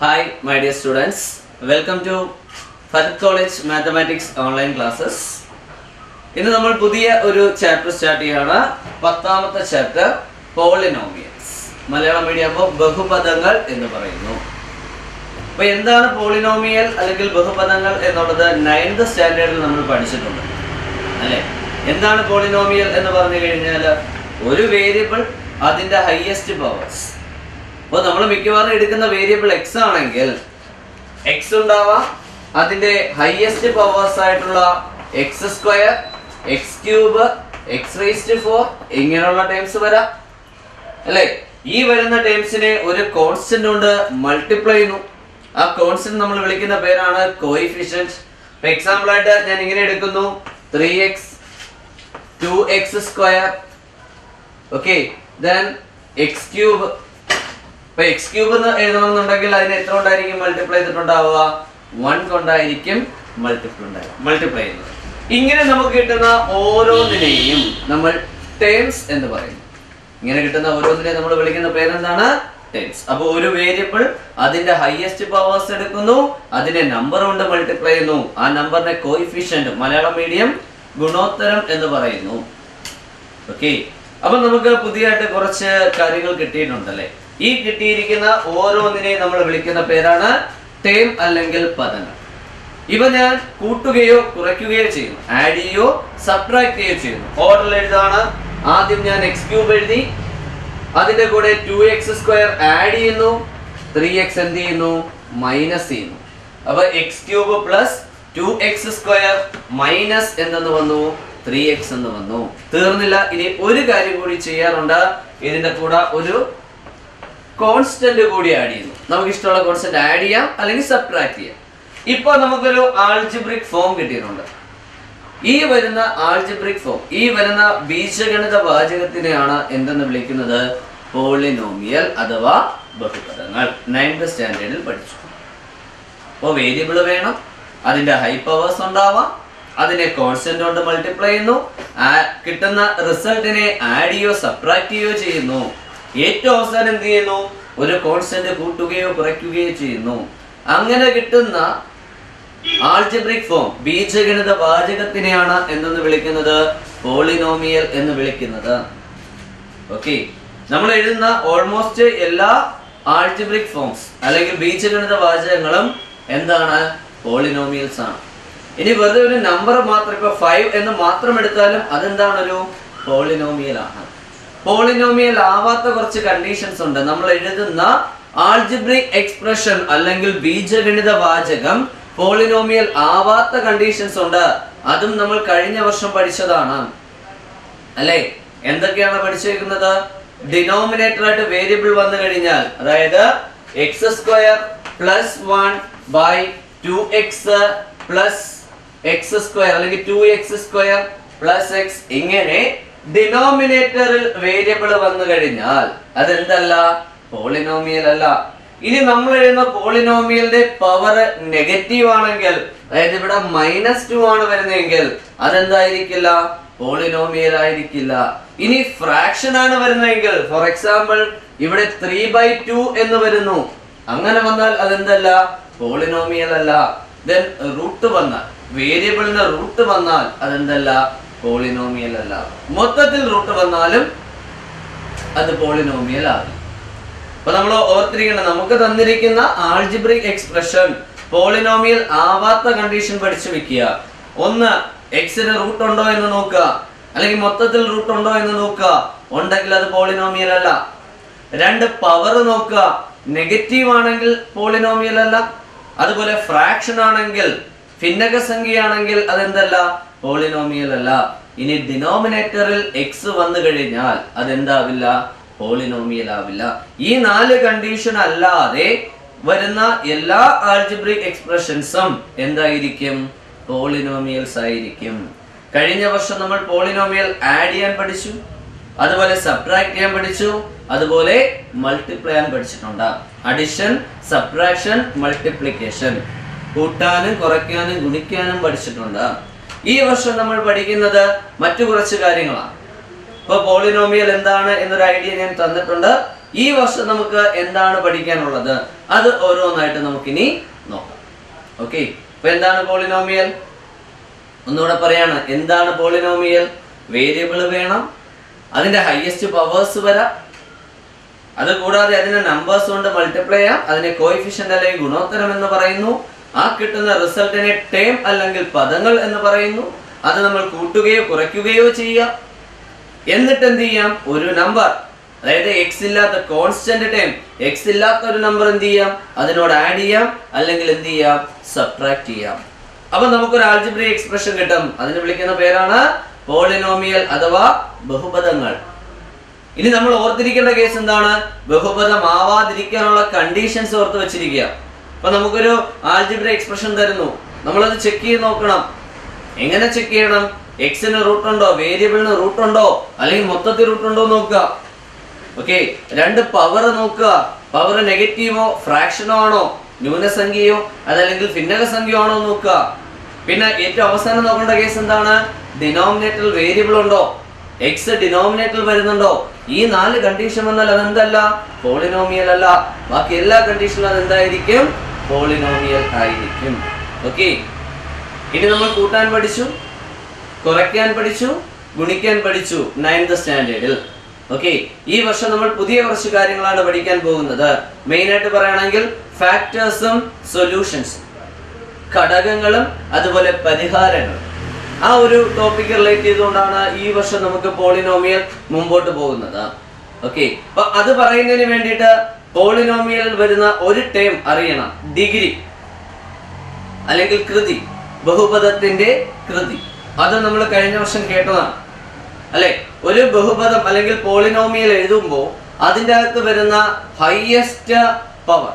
Hi my dear students welcome to Farath college mathematics online classes ഇന്ന് നമ്മൾ പുതിയ ഒരു ചാപ്റ്റർ സ്റ്റാർട്ട് ചെയ്യാണ് പത്താമത്തെ ചാപ്റ്റർ പോളിനോമിയൽസ് മലയാളം മീഡിയം ആകുമ്പോൾ ബഹുപദങ്ങൾ എന്ന് പറയുന്നു അപ്പൊ എന്താണ് പോളിനോമിയൽ അല്ലെങ്കിൽ ബഹുപദങ്ങൾ എന്നുള്ളത് നയൻത് സ്റ്റാൻഡേർഡിൽ നമ്മൾ പഠിച്ചിട്ടുണ്ട് അല്ലെ എന്താണ് പോളിനോമിയൽ എന്ന് പറഞ്ഞു കഴിഞ്ഞാൽ ഒരു വേരിയബിൾ അതിന്റെ ഹയസ്റ്റ് പവേഴ്സ് അപ്പോൾ നമ്മൾ മിക്കവാറും എടുക്കുന്ന വേരിയബിൾ എക്സ് ആണെങ്കിൽ എക്സ് ഉണ്ടാവാം അതിന്റെ ഹയസ്റ്റ് പവേഴ്സ് ആയിട്ടുള്ള x square x cube x raised four ഇങ്ങനെയുള്ള ടേംസ് വരാം അല്ലേ ഈ വരുന്ന ടേംസിനെ ഒരു കോൺസ്റ്റന്റ് കൊണ്ട് മൾട്ടിപ്ലൈ ചെയ്യുന്നു ആ കോൺസ്റ്റന്റ് നമ്മൾ വിളിക്കുന്ന പേരാണ് കോയിഫിഷ്യന്റ് ഇപ്പൊ എക്സാമ്പിൾ ആയിട്ട് ഞാൻ ഇങ്ങനെ എടുക്കുന്നു three x two x square okay then x cube ഇപ്പൊ എക്സ് ക്യൂബ് എന്ന് എഴുതണമെന്നുണ്ടെങ്കിൽ അതിന് എത്ര കൊണ്ടായിരിക്കും മൾട്ടിപ്ലൈ ചെയ്തിട്ടുണ്ടാവുക വൺ കൊണ്ടായിരിക്കും മൾട്ടിപ്ലൈ ഉണ്ടാവുക മൾട്ടിപ്ലൈ ചെയ്യുന്നത് ഇങ്ങനെ നമുക്ക് കിട്ടുന്ന ഓരോന്നിനെയും നമ്മൾ ടേംസ് എന്ന് പറയുന്നു ഇങ്ങനെ കിട്ടുന്ന ഓരോന്നിനെയും നമ്മൾ വിളിക്കുന്ന പേരെന്താണ് ടേംസ് അപ്പൊ ഒരു വേരിയബിൾ അതിന്റെ ഹയസ്റ്റ് പവേഴ്സ് എടുക്കുന്നു അതിനെ നമ്പർ കൊണ്ട് മൾട്ടിപ്ലൈ ചെയ്യുന്നു ആ നമ്പറിനെ കോയിഫിഷ്യന്റ് മലയാളം മീഡിയം ഗുണോത്തരം എന്ന് പറയുന്നു ഓക്കെ അപ്പൊ നമുക്ക് പുതിയതായിട്ട് കുറച്ച് കാര്യങ്ങൾ കിട്ടിയിട്ടുണ്ടല്ലേ ഈ കിട്ടിയിരിക്കുന്ന ഓരോന്നിനെയും നമ്മൾ വിളിക്കുന്ന പേരാണ് ടേം അല്ലെങ്കിൽ പദങ്ങൾ ഇവ ഞാൻ കൂട്ടുകയോ കുറയ്ക്കുകയോ ചെയ്യുന്നു ആഡ് ചെയ്യോ സബ്ട്രാക്ട് ചെയ്യുകയോ ചെയ്യുന്നു ഓർഡറിൽ എഴുതാണ് ആദ്യം ഞാൻ എക്സ് ക്യൂബ് എഴുതി അതിന്റെ കൂടെ ടു എക്സ് സ്ക്വയർ ആഡ് ചെയ്യുന്നു ത്രീ എക്സ് എന്ത് ചെയ്യുന്നു മൈനസ് ചെയ്യുന്നു അപ്പൊ x cube plus two x square minus എന്തെന്ന് വന്നു ത്രീ എക്സ് എന്ന് വന്നു തീർന്നില്ല ഇനി ഒരു കാര്യം കൂടി ചെയ്യാറുണ്ട് ഇതിന്റെ കൂടെ ഒരു കോൺസ്റ്റന്റ് കൂടി ആഡ് ചെയ്യുന്നു നമുക്ക് ഇഷ്ടമുള്ള കോൺസ്റ്റന്റ് ആഡ് ചെയ്യാം അല്ലെങ്കിൽ സബ്ട്രാക്ട് ചെയ്യാം ഇപ്പൊ നമുക്കൊരു ആൾജിബ്രിക് ഫോം കിട്ടിയിട്ടുണ്ട് ഈ വരുന്ന ആൾജിബ്രിക് ഫോം ഈ വരുന്ന ബീജഗണിത വാചകത്തിനെയാണ് എന്തെന്ന് വിളിക്കുന്നത് പോളിനോമിയൽ അഥവാ ബഹുപദങ്ങൾ നയൻത് സ്റ്റാൻഡേർഡിൽ പഠിച്ചു അപ്പോൾ വേരിയബിൾ വേണം അതിന്റെ ഹൈ പവേഴ്സ് ഉണ്ടാവാം അതിനെ കോൺസ്റ്റന്റ് കൊണ്ട് മൾട്ടിപ്ലൈ ചെയ്യുന്നു ആ- കിട്ടുന്ന റിസൾട്ടിനെ ആഡ് ചെയ്യോ സബ്ട്രാക്ട് ചെയ്യോ ചെയ്യുന്നു ഏറ്റവും അവസാനം എന്ത് ചെയ്യുന്നു ഒരു കോൺസ്റ്റന്റ് കൂട്ടുകയോ കുറയ്ക്കുകയോ ചെയ്യുന്നു അങ്ങനെ കിട്ടുന്ന ആൾജിബ്രിക് ഫോം ബീജഗണിത വാചകത്തിനെയാണ് എന്തെന്ന് വിളിക്കുന്നത് പോളിനോമിയൽ എന്ന് വിളിക്കുന്നത് ഓക്കെ നമ്മൾ എഴുതുന്ന ഓൾമോസ്റ്റ് എല്ലാ ആൾജിബ്രിക് ഫോംസ് അല്ലെങ്കിൽ ബീജഗണിത വാചകങ്ങളും എന്താണ് പോളിനോമിയൽസ് ആണ് ഇനി വെറുതെ ഒരു നമ്പർ മാത്രം ഇപ്പൊ ഫൈവ് എന്ന് മാത്രം എടുത്താലും അതെന്താണ് ഒരു പോളിനോമിയൽ ആണ് പോളിനോമിയൽ ആവാത്ത കുറച്ച് കണ്ടീഷൻസ് ഉണ്ട് നമ്മൾ എഴുതുന്ന ആൾജിബ്രിക് എക്സ്പ്രഷൻ അല്ലെങ്കിൽ ബീജഗണിത വാചകം പോളിനോമിയൽ ആവാത്ത കണ്ടീഷൻസ് ഉണ്ട് അതും നമ്മൾ കഴിഞ്ഞ വർഷം പഠിച്ചതാണ് അല്ലെ എന്തൊക്കെയാണ് പഠിച്ചേക്കുന്നത് ഡിനോമിനേറ്റർ ആയിട്ട് വേരിയബിൾ വന്നു കഴിഞ്ഞാൽ അതായത് x square plus one by two x plus x square അല്ലെങ്കിൽ two x square plus x ഇങ്ങനെ ഡിനോമിനേറ്ററിൽ വേരിയബിൾ വന്നു കഴിഞ്ഞാൽ അതെന്തല്ല പോളിനോമിയൽ അല്ല ഇനി നമ്മൾ എഴുതുന്ന പോളിനോമിയലിന്റെ പവർ നെഗറ്റീവ് ആണെങ്കിൽ അതായത് ഇവിടെ മൈനസ് ടു ആണ് വരുന്നതെങ്കിൽ അതെന്തായിരിക്കില്ല പോളിനോമിയൽ ആയിരിക്കില്ല ഇനി ഫ്രാക്ഷൻ ആണ് വരുന്നതെങ്കിൽ ഫോർ എക്സാമ്പിൾ ഇവിടെ ത്രീ ബൈ ടു എന്ന് വരുന്നു അങ്ങനെ വന്നാൽ അതെന്തല്ല പോളിനോമിയൽ അല്ല ദെൻ റൂട്ട് വന്നാൽ വേരിയബിളിന്റെ റൂട്ട് വന്നാൽ അതെന്തല്ല പോളിനോമിയൽ അല്ല മൊത്തത്തിൽ റൂട്ട് വന്നാലും അത് പോളിനോമിയൽ ആകും അപ്പൊ നമ്മൾ ഓർത്തിരിക്കണം നമുക്ക് തന്നിരിക്കുന്ന ആൾജിബ്രിക് എക്സ്പ്രഷൻ പോളിനോമിയൽ ആവാത്ത കണ്ടീഷൻ പഠിച്ചു വെക്കുക ഒന്ന് എക്സിന് റൂട്ട് ഉണ്ടോ എന്ന് നോക്കുക അല്ലെങ്കിൽ മൊത്തത്തിൽ റൂട്ട് ഉണ്ടോ എന്ന് നോക്കുക ഉണ്ടെങ്കിൽ അത് പോളിനോമിയൽ അല്ല രണ്ട് പവർ നോക്കുക നെഗറ്റീവ് ആണെങ്കിൽ പോളിനോമിയൽ അല്ല അതുപോലെ ഫ്രാക്ഷൻ ആണെങ്കിൽ ഭിന്നക സംഖ്യയാണെങ്കിൽ അതെന്തല്ല പോളിനോമിയൽ അല്ല ഇനി ഡിനോമിനേറ്ററിൽ എക്സ് വന്നു കഴിഞ്ഞാൽ അതെന്താവില്ല പോളിനോമിയൽ ആവില്ല ഈ നാല് കണ്ടീഷൻ അല്ലാതെ വരുന്ന എല്ലാ ആൾജിബ്രിക് എക്സ്പ്രഷൻസും എന്തായിരിക്കും പോളിനോമിയൽസ് ആയിരിക്കും കഴിഞ്ഞ വർഷം നമ്മൾ പോളിനോമിയൽ ആഡ് ചെയ്യാൻ പഠിച്ചു അതുപോലെ സബ്ട്രാക്ട് ചെയ്യാൻ പഠിച്ചു അതുപോലെ മൾട്ടിപ്ലൈ ചെയ്യാൻ പഠിച്ചിട്ടുണ്ട് അഡിഷൻ സബ്ട്രാക്ഷൻ മൾട്ടിപ്ലിക്കേഷൻ കൂട്ടാനും കുറയ്ക്കാനും ഗുണിക്കാനും പഠിച്ചിട്ടുണ്ട് ഈ വർഷം നമ്മൾ പഠിക്കുന്നത് മറ്റു കുറച്ച് കാര്യങ്ങളാണ് ഇപ്പൊ പോളിനോമിയൽ എന്താണ് എന്നൊരു ഐഡിയ ഞാൻ തന്നിട്ടുണ്ട് ഈ വർഷം നമുക്ക് എന്താണ് പഠിക്കാനുള്ളത് അത് ഓരോന്നായിട്ട് നമുക്കിനി നോക്കാം ഓക്കെ അപ്പൊ എന്താണ് പോളിനോമിയൽ ഒന്നുകൂടെ പറയാണ് എന്താണ് പോളിനോമിയൽ വേരിയബിൾ വേണം അതിന്റെ ഹയസ്റ്റ് പവേഴ്സ് വരാം അത് കൂടാതെ അതിനെ നമ്പേഴ്സ് കൊണ്ട് മൾട്ടിപ്ലൈ ചെയ്യാം അതിനെ കോയിഫിഷ്യന്റ് അല്ലെങ്കിൽ ഗുണോത്തരം എന്ന് പറയുന്നു ആ കിട്ടുന്ന റിസൾട്ടിനെ ടേം അല്ലെങ്കിൽ പദങ്ങൾ എന്ന് പറയുന്നു അത് നമ്മൾ കൂട്ടുകയോ കുറയ്ക്കുകയോ ചെയ്യാം എന്നിട്ട് എന്ത് ചെയ്യാം ഒരു നമ്പർ അതായത് എക്സ് ഇല്ലാത്ത കോൺസ്റ്റന്റ് ടൈം എക്സ് ഇല്ലാത്ത ഒരു നമ്പർ എന്ത് ചെയ്യാം അതിനോട് ആഡ് ചെയ്യാം അല്ലെങ്കിൽ എന്ത് ചെയ്യാം സബ്ട്രാക്ട് ചെയ്യാം അപ്പൊ നമുക്കൊരു ആൾജിബ്രി എക്സ്പ്രഷൻ കിട്ടും അതിന് വിളിക്കുന്ന പേരാണ് പോളിനോമിയൽ അഥവാ ബഹുപദങ്ങൾ ഇനി നമ്മൾ ഓർത്തിരിക്കേണ്ട കേസ് എന്താണ് ബഹുപദമാവാതിരിക്കാനുള്ള കണ്ടീഷൻസ് ഓർത്ത് വെച്ചിരിക്കുക അപ്പൊ നമുക്കൊരു ആൾജിബ്ര എക്സ്പ്രഷൻ തരുന്നു നമ്മളത് ചെക്ക് ചെയ്ത് നോക്കണം എങ്ങനെ ചെക്ക് ചെയ്യണം എക്സിന് റൂട്ട് ഉണ്ടോ വേരിയബിളിന് റൂട്ട് ഉണ്ടോ അല്ലെങ്കിൽ മൊത്തത്തിൽ റൂട്ട് ഉണ്ടോ നോക്കുക ഓക്കെ രണ്ട് പവർ നോക്കുക പവർ നെഗറ്റീവോ ഫ്രാക്ഷനോ ആണോ ന്യൂനസംഖ്യയോ അതല്ലെങ്കിൽ ഭിന്നക സംഖ്യയോ ആണോ നോക്കുക പിന്നെ ഏറ്റവും അവസാനം നോക്കേണ്ട കേസ് എന്താണ് ഡിനോമിനേറ്ററിൽ വേരിയബിൾ ഉണ്ടോ എക്സ് ഡിനോമിനേറ്ററിൽ വരുന്നുണ്ടോ ഈ നാല് കണ്ടീഷൻ വന്നാൽ അതെന്തല്ല പോളിനോമിയൽ അല്ല ബാക്കി എല്ലാ കണ്ടീഷനും അത് എന്തായിരിക്കും പോളിനോമിയൽ ആയിരിക്കും ഓക്കെ ഇനി നമ്മൾ കൂട്ടാൻ പഠിച്ചു കുറയ്ക്കാൻ പഠിച്ചു ഗുണിക്കാൻ പഠിച്ചു നയൻത് സ്റ്റാൻഡേർഡിൽ ഓക്കെ ഈ വർഷം നമ്മൾ പുതിയ കുറച്ച് കാര്യങ്ങളാണ് പഠിക്കാൻ പോകുന്നത് മെയിൻ ആയിട്ട് പറയുകയാണെങ്കിൽ ഫാക്ടേഴ്സും സൊല്യൂഷൻസും ഘടകങ്ങളും അതുപോലെ പരിഹാരങ്ങളും ആ ഒരു ടോപ്പിക് റിലേറ്റ് ചെയ്തുകൊണ്ടാണ് ഈ വർഷം നമുക്ക് പോളിനോമിയൽ മുമ്പോട്ട് പോകുന്നത് ഓക്കെ അപ്പൊ അത് പറയുന്നതിന് വേണ്ടിയിട്ട് പോളിനോമിയലിൽ വരുന്ന ഒരു ടേം അറിയണം ഡിഗ്രി അല്ലെങ്കിൽ കൃതി ബഹുപദത്തിന്റെ കൃതി അത് നമ്മൾ കഴിഞ്ഞ വർഷം കേട്ടതാണ് അല്ലെ ഒരു ബഹുപദം അല്ലെങ്കിൽ പോളിനോമിയൽ എഴുതുമ്പോൾ അതിൻ്റെ അകത്ത് വരുന്ന highest power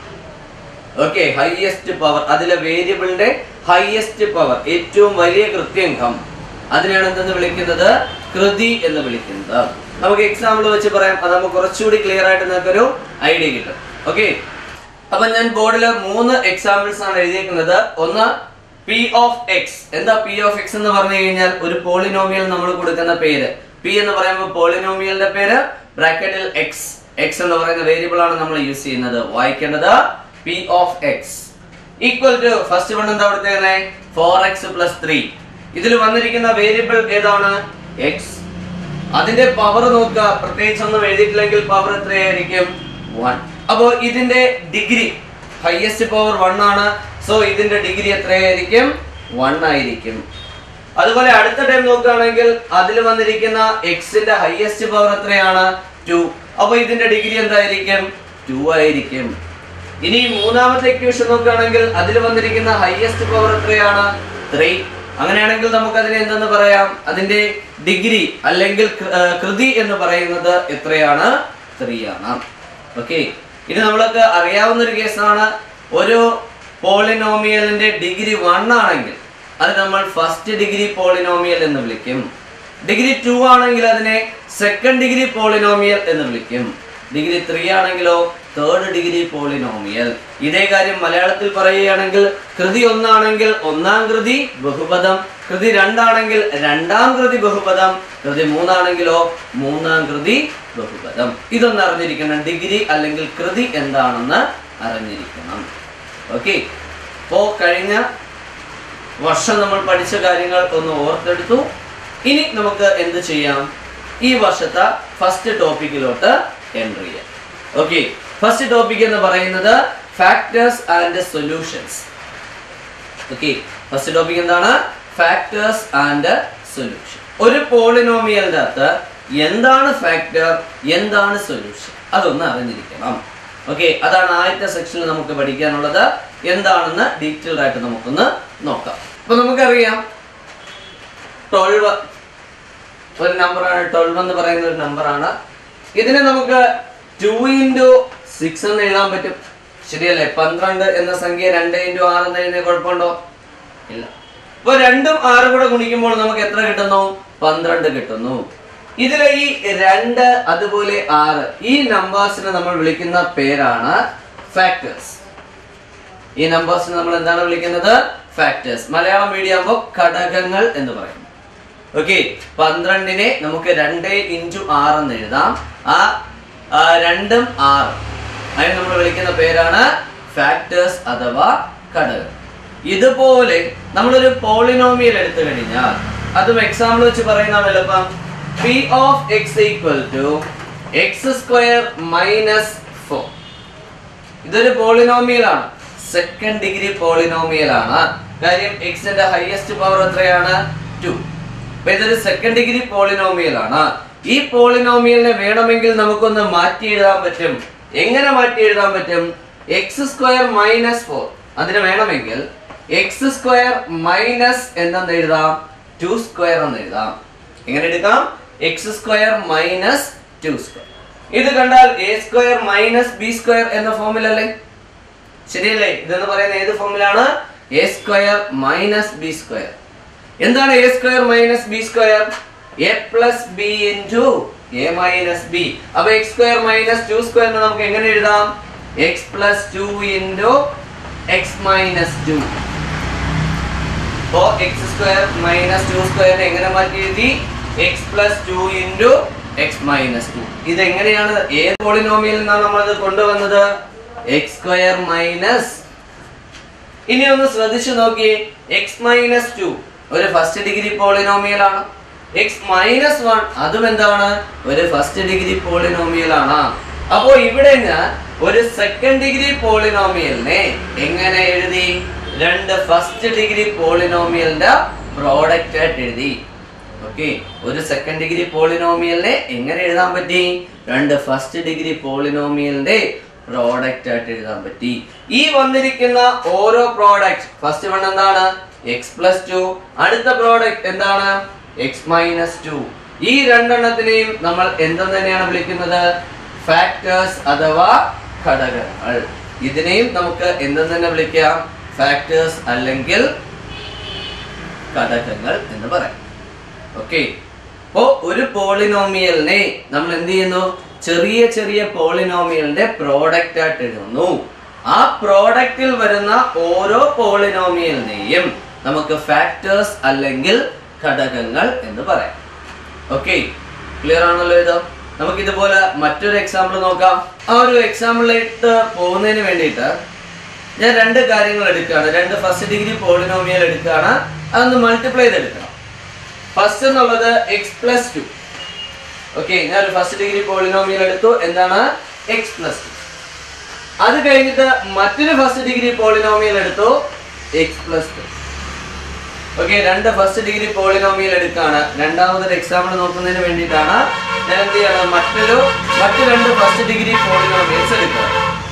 okay highest power അതിലെ വേരിയബിളിന്റെ ഹയസ്റ്റ് പവർ ഏറ്റവും വലിയ കൃത്യംഗം അതിനെയാണ് എന്തെന്ന് വിളിക്കുന്നത് കൃതി എന്ന് വിളിക്കുന്നത് നമുക്ക് എക്സാമ്പിൾ വെച്ച് പറയാം അത് നമുക്ക് കുറച്ചുകൂടി ക്ലിയർ ആയിട്ട് നിങ്ങൾക്കൊരു ഐഡിയ കിട്ടും ഓക്കെ അപ്പൊ ഞാൻ ബോർഡിൽ മൂന്ന് എക്സാമ്പിൾസ് ആണ് എഴുതിയിരിക്കുന്നത് ഒന്ന് പി ഓഫ് എക്സ് എന്താ പി ഓഫ് എക്സ് എന്ന് പറഞ്ഞു കഴിഞ്ഞാൽ ഒരു പോളിനോമിയൽ നമ്മൾ കൊടുക്കുന്ന പേര് പി എന്ന് പറയുമ്പോൾ പോളിനോമിയലിന്റെ പേര് ബ്രാക്കറ്റിൽ എക്സ് എക്സ് എന്ന് പറയുന്ന വേരിയബിൾ ആണ് നമ്മൾ യൂസ് ചെയ്യുന്നത് വായിക്കേണ്ടത് P of x equal to first one എന്താ കൊടുത്തേക്കുന്നേ ഫോർ എക്സ് പ്ലസ് ത്രീ ഇതിൽ വന്നിരിക്കുന്ന വേരിയബിൾ ഏതാണ് എക്സ് അതിന്റെ പവർ നോക്കുക പ്രത്യേകിച്ച് ഒന്നും എഴുതിയിട്ടില്ലെങ്കിൽ പവർ എത്രയായിരിക്കും വൺ അപ്പോ ഇതിന്റെ ഡിഗ്രി ഹയസ്റ്റ് പവർ വൺ ആണ് സോ ഇതിന്റെ ഡിഗ്രി എത്രയായിരിക്കും വൺ ആയിരിക്കും അതുപോലെ അടുത്ത ടൈം നോക്കുകയാണെങ്കിൽ അതിൽ വന്നിരിക്കുന്ന എക്സിന്റെ ഹയസ്റ്റ് പവർ എത്രയാണ് ടു അപ്പൊ ഇതിന്റെ ഡിഗ്രി എന്തായിരിക്കും ടു ആയിരിക്കും ഇനി മൂന്നാമത്തെ ഇക്വേഷൻ നോക്കുകയാണെങ്കിൽ അതിൽ വന്നിരിക്കുന്ന ഹയസ്റ്റ് പവർ എത്രയാണ് ത്രീ അങ്ങനെയാണെങ്കിൽ നമുക്ക് അതിനെ എന്തെന്ന് പറയാം അതിന്റെ ഡിഗ്രി അല്ലെങ്കിൽ കൃ- ആ, കൃതി എന്ന് പറയുന്നത് എത്രയാണ് ത്രീ ആണ് ഓക്കെ ഇനി നമ്മൾക്ക് അറിയാവുന്ന ഒരു കേസാണ് ഒരു പോളിനോമിയലിന്റെ ഡിഗ്രി വൺ ആണെങ്കിൽ അത് നമ്മൾ ഫസ്റ്റ് ഡിഗ്രി പോളിനോമിയൽ എന്ന് വിളിക്കും ഡിഗ്രി ടു ആണെങ്കിൽ അതിനെ സെക്കൻഡ് ഡിഗ്രി പോളിനോമിയൽ എന്ന് വിളിക്കും ഡിഗ്രി ത്രീ ആണെങ്കിലോ തേർഡ് ഡിഗ്രി പോളിനോമിയൽ ഇതേ കാര്യം മലയാളത്തിൽ പറയുകയാണെങ്കിൽ കൃതി ഒന്നാണെങ്കിൽ ഒന്നാം കൃതി ബഹുപദം കൃതി രണ്ടാണെങ്കിൽ രണ്ടാം കൃതി ബഹുപദം കൃതി മൂന്നാണെങ്കിലോ മൂന്നാം കൃതി ബഹുപദം ഇതൊന്ന് അറിഞ്ഞിരിക്കണം ഡിഗ്രി അല്ലെങ്കിൽ കൃതി എന്താണെന്ന് അറിഞ്ഞിരിക്കണം ഓക്കെ അപ്പോ കഴിഞ്ഞ വർഷം നമ്മൾ പഠിച്ച കാര്യങ്ങൾ ഒന്ന് ഓർത്തെടുത്തു ഇനി നമുക്ക് എന്ത് ചെയ്യാം ഈ വർഷത്തെ ഫസ്റ്റ് ടോപ്പിക്കിലോട്ട് എൻട്രി ചെയ്യാം ഓക്കെ ഫസ്റ്റ് ടോപ്പിക് എന്ന് പറയുന്നത് factors and solutions okay first topic എന്താണ് ഫാക്ടേഴ്സ് ആൻഡ് സൊല്യൂഷൻ ഒരു പോളിനോമിയലിന്റെ അകത്ത് എന്താണ് ഫാക്ടർ എന്താണ് സൊല്യൂഷൻ അതൊന്ന് അറിഞ്ഞിരിക്കണം ഓക്കെ അതാണ് ആദ്യത്തെ സെക്ഷനിൽ നമുക്ക് പഠിക്കാനുള്ളത് എന്താണെന്ന് ഡീറ്റെയിൽഡ് ആയിട്ട് നമുക്കൊന്ന് നോക്കാം അപ്പൊ നമുക്കറിയാം ട്വൽവ് ഒരു നമ്പറാണ് ട്വൽവ് എന്ന് പറയുന്ന ഒരു നമ്പറാണ് ഇതിനെ നമുക്ക് ടു ഇൻറ്റു സിക്സ് എന്ന് എഴുതാൻ പറ്റും ശരിയല്ലേ പന്ത്രണ്ട് എന്ന സംഖ്യ രണ്ട് ഇൻറ്റു ആറ് എന്ന് എഴുതിയ കുഴപ്പമുണ്ടോ ഇല്ല അപ്പൊ രണ്ടും ആറും കൂടെ ഗുണിക്കുമ്പോൾ നമുക്ക് എത്ര കിട്ടുന്നു പന്ത്രണ്ട് കിട്ടുന്നു ഇതിലെ ഈ രണ്ട് അതുപോലെ ആറ് ഈ നമ്പേഴ്സിനെ നമ്മൾ വിളിക്കുന്ന പേരാണ് ഫാക്ടേഴ്സ് ഈ നമ്പേഴ്സിനെ നമ്മൾ എന്താണ് വിളിക്കുന്നത് ഫാക്ടേഴ്സ് മലയാളം മീഡിയം ആകുമ്പോൾ ഘടകങ്ങൾ എന്ന് പറയും ഓക്കെ പന്ത്രണ്ടിനെ നമുക്ക് രണ്ട് ഇൻറ്റു ആറ് എന്ന് എഴുതാം ആ ആ, രണ്ടും ആറും അതിന് നമ്മൾ വിളിക്കുന്ന പേരാണ് ഫാക്ടേഴ്സ് അഥവാ ഘടകം ഇതുപോലെ നമ്മളൊരു പോളിനോമിയൽ എടുത്തു കഴിഞ്ഞാൽ അതും എക്സാമ്പിൾ വെച്ച് പറയുന്നതാണ് എളുപ്പം P of x equal to x square minus four ഇതൊരു പോളിനോമിയൽ ആണ് സെക്കൻഡ് ഡിഗ്രി പോളിനോമിയൽ ആണ് കാര്യം എക്സിന്റെ ഹയസ്റ്റ് പവർ എത്രയാണ് ടു അപ്പൊ ഇതൊരു സെക്കൻഡ് ഡിഗ്രി പോളിനോമിയൽ ആണ് ഈ പോളിനോമിയലിനെ വേണമെങ്കിൽ നമുക്കൊന്ന് മാറ്റി എഴുതാൻ പറ്റും എങ്ങനെ മാറ്റി എഴുതാൻ പറ്റും എക്സ് സ്ക്വയർ മൈനസ് ഫോർ അതിന് വേണമെങ്കിൽ എക്സ് സ്ക്വയർ മൈനസ് എന്തെന്ന് എഴുതാം ടു സ്ക്വയർ എന്ന് എഴുതാം എങ്ങനെ എടുക്കാം x square minus two square ഇത് കണ്ടാൽ A square minus B square എന്ന ഫോമിലല്ലേ ശരിയല്ലേ ഇതെന്ന് പറയുന്ന ഏത് ഫോമിലാണ് A square minus B square എന്താണ് A square minus B square A plus B into A minus B അപ്പൊ എക്സ് സ്ക്വയർ മൈനസ് ടു സ്ക്വയറിന് നമുക്ക് എങ്ങനെ എഴുതാം x plus two into x minus two അപ്പോ എക്സ് സ്ക്വയർ മൈനസ് ടു സ്ക്വയറിനെ എങ്ങനെ മാറ്റി എഴുതി x plus two into x minus two ഇത് എങ്ങനെയാണ് ഏത് പോളിനോമിയിൽ നിന്നാണ് നമ്മളത് കൊണ്ടുവന്നത് എക്സ് സ്ക്വയർ മൈനസ് ഇനി ഒന്ന് ശ്രദ്ധിച്ചു നോക്കി എക്സ് മൈനസ് ടു ഒരു ഫസ്റ്റ് ഡിഗ്രി പോളിനോമിയൽ ആണ് എക്സ് മൈനസ് വൺ അതും എന്താണ് ഒരു ഫസ്റ്റ് ഡിഗ്രി പോളിനോമിയൽ ആണ് അപ്പോ ഇവിടെ ഞാൻ ഒരു സെക്കൻഡ് ഡിഗ്രി പോളിനോമിയലിനെ എങ്ങനെ എഴുതി രണ്ട് ഫസ്റ്റ് ഡിഗ്രി പോളിനോമിയലിന്റെ പ്രോഡക്റ്റ് ആയിട്ട് എഴുതി ഓക്കെ ഒരു സെക്കൻഡ് ഡിഗ്രി പോളിനോമിയലിനെ എങ്ങനെ എഴുതാൻ പറ്റി രണ്ട് ഫസ്റ്റ് ഡിഗ്രി പോളിനോമിയലിന്റെ പ്രോഡക്റ്റ് ആയിട്ട് എഴുതാൻ പറ്റി ഈ വന്നിരിക്കുന്ന ഓരോ പ്രോഡക്റ്റ് ഫസ്റ്റ് വൺ എന്താണ് എക്സ് പ്ലസ് ടു അടുത്ത പ്രോഡക്റ്റ് എന്താണ് എക്സ് മൈനസ് ടു ഈ രണ്ടെണ്ണത്തിനെയും നമ്മൾ എന്തെന്ന് തന്നെയാണ് വിളിക്കുന്നത് ഫാക്ടേഴ്സ് അഥവാ ഘടകങ്ങൾ ഇതിനെയും നമുക്ക് എന്തെന്ന് തന്നെ വിളിക്കാം ഫാക്ടേഴ്സ് അല്ലെങ്കിൽ ഘടകങ്ങൾ എന്ന് പറയാം ഓക്കെ അപ്പോ ഒരു പോളിനോമിയലിനെ നമ്മൾ എന്ത് ചെയ്യുന്നു ചെറിയ ചെറിയ പോളിനോമിയലിന്റെ പ്രോഡക്റ്റ് ആയിട്ട് എഴുതുന്നു ആ പ്രോഡക്റ്റിൽ വരുന്ന ഓരോ പോളിനോമിയലിനെയും നമുക്ക് ഫാക്ടേഴ്സ് അല്ലെങ്കിൽ ഘടകങ്ങൾ എന്ന് പറയാം ഓക്കെ ക്ലിയർ ആണല്ലോ ഇത് നമുക്ക് ഇതുപോലെ മറ്റൊരു എക്സാമ്പിൾ നോക്കാം ആ ഒരു എക്സാമ്പിളിലേക്ക് പോകുന്നതിന് വേണ്ടിയിട്ട് ഞാൻ രണ്ട് കാര്യങ്ങൾ എടുക്കുകയാണ് രണ്ട് ഫസ്റ്റ് ഡിഗ്രി പോളിനോമിയൽ എടുക്കുകയാണ് അതൊന്ന് മൾട്ടിപ്ലൈ ചെയ്തെടുക്കണം ഫസ്റ്റ് എന്നുള്ളത് എക്സ് പ്ലസ് ടു ഓക്കെ ഞാൻ ഒരു ഫസ്റ്റ് ഡിഗ്രി പോളിനോമിയൽ എടുത്തു എന്താണ് എക്സ് പ്ലസ് ടു അത് കഴിഞ്ഞിട്ട് മറ്റൊരു ഫസ്റ്റ് ഡിഗ്രി പോളിനോമിയൽ എടുത്തു എക്സ് പ്ലസ് ടു ഓക്കെ രണ്ട് ഫസ്റ്റ് ഡിഗ്രി പോളിനോമിയൽ എടുക്കുകയാണ് രണ്ടാമതൊരു എക്സാമ്പിൾ നോക്കുന്നതിന് വേണ്ടിയിട്ടാണ് ഞാൻ എന്ത് ചെയ്യണം മറ്റൊരു മറ്റു രണ്ട് ഫസ്റ്റ് ഡിഗ്രി പോളിനോമിയൽസ് എടുക്കുക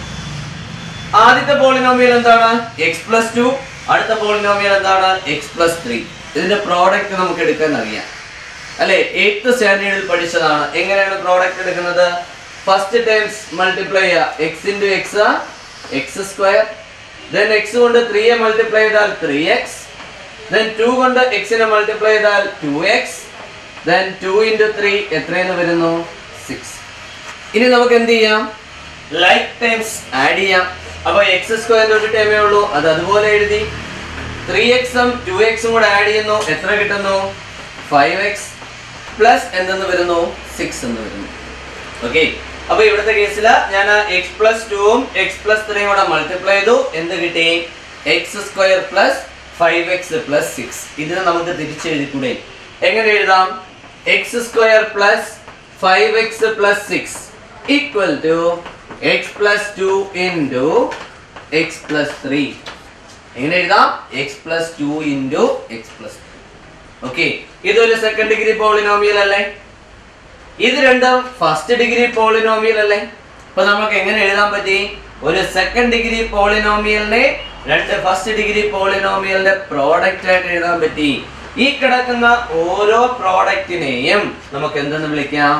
ആദ്യത്തെ പോളിനോമിയൽ എന്താണ് എക്സ് പ്ലസ് ടു അടുത്ത പോളിനോമിയൽ എന്താണ് എക്സ് പ്ലസ് ത്രീ ഇതിന്റെ പ്രോഡക്റ്റ് നമുക്ക് എടുക്കാൻ അറിയാം അല്ലെ എയ്ത്ത് സ്റ്റാൻഡേർഡിൽ പഠിച്ചതാണ് എങ്ങനെയാണ് പ്രോഡക്റ്റ് എടുക്കുന്നത് ഫസ്റ്റ് ടൈംസ് മൾട്ടിപ്ലൈ ചെയ്യുക x into x x square then x കൊണ്ട് ത്രീയെ മൾട്ടിപ്ലൈ ചെയ്താൽ ത്രീ എക്സ് ദെൻ ടു കൊണ്ട് എക്സിനെ മൾട്ടിപ്ലൈ ചെയ്താൽ two x then two into three എത്രയെന്ന് വരുന്നു സിക്സ് ഇനി നമുക്ക് എന്ത് ചെയ്യാം ലൈക്ക് ടൈംസ് ആഡ് ചെയ്യാം അപ്പൊ എക്സ് സ്ക്വയറിന്റെ ഒരു ടൈമേ ഉള്ളൂ അത് അതുപോലെ എഴുതി ത്രീ എക്സും ടു എക്സും കൂടെ ആഡ് ചെയ്യുന്നു എത്ര കിട്ടുന്നു ഫൈവ് എക്സ് പ്ലസ് എന്തെന്ന് വരുന്നു സിക്സ് എന്ന് വരുന്നു ഓക്കെ അപ്പൊ ഇവിടുത്തെ കേസിൽ ഞാൻ എക്സ് പ്ലസ് ടുവും എക്സ് പ്ലസ് ത്രീയും കൂടെ മൾട്ടിപ്ലൈ ചെയ്തു എന്ത് കിട്ടി x square plus five x plus six ഇതിനെ നമുക്ക് തിരിച്ചെഴുതിക്കൂടെ എങ്ങനെ എഴുതാം x square plus five x plus six equal to x plus two into x plus three എങ്ങനെ എഴുതാം x plus two into x plus okay ഇതൊരു സെക്കൻഡ് ഡിഗ്രി പോളിനോമിയൽ അല്ലേ ഇത് രണ്ടും ഫസ്റ്റ് ഡിഗ്രി പോളിനോമിയൽ അല്ലേ അപ്പൊ നമുക്ക് എങ്ങനെ എഴുതാൻ പറ്റി ഒരു സെക്കൻഡ് ഡിഗ്രി പോളിനോമിയലിനെ രണ്ട് ഫസ്റ്റ് ഡിഗ്രി പോളിനോമിയലിന്റെ പ്രോഡക്റ്റ് ആയിട്ട് എഴുതാൻ പറ്റി ഈ കിടക്കുന്ന ഓരോ പ്രോഡക്റ്റിനെയും നമുക്ക് എന്തെന്ന് വിളിക്കാം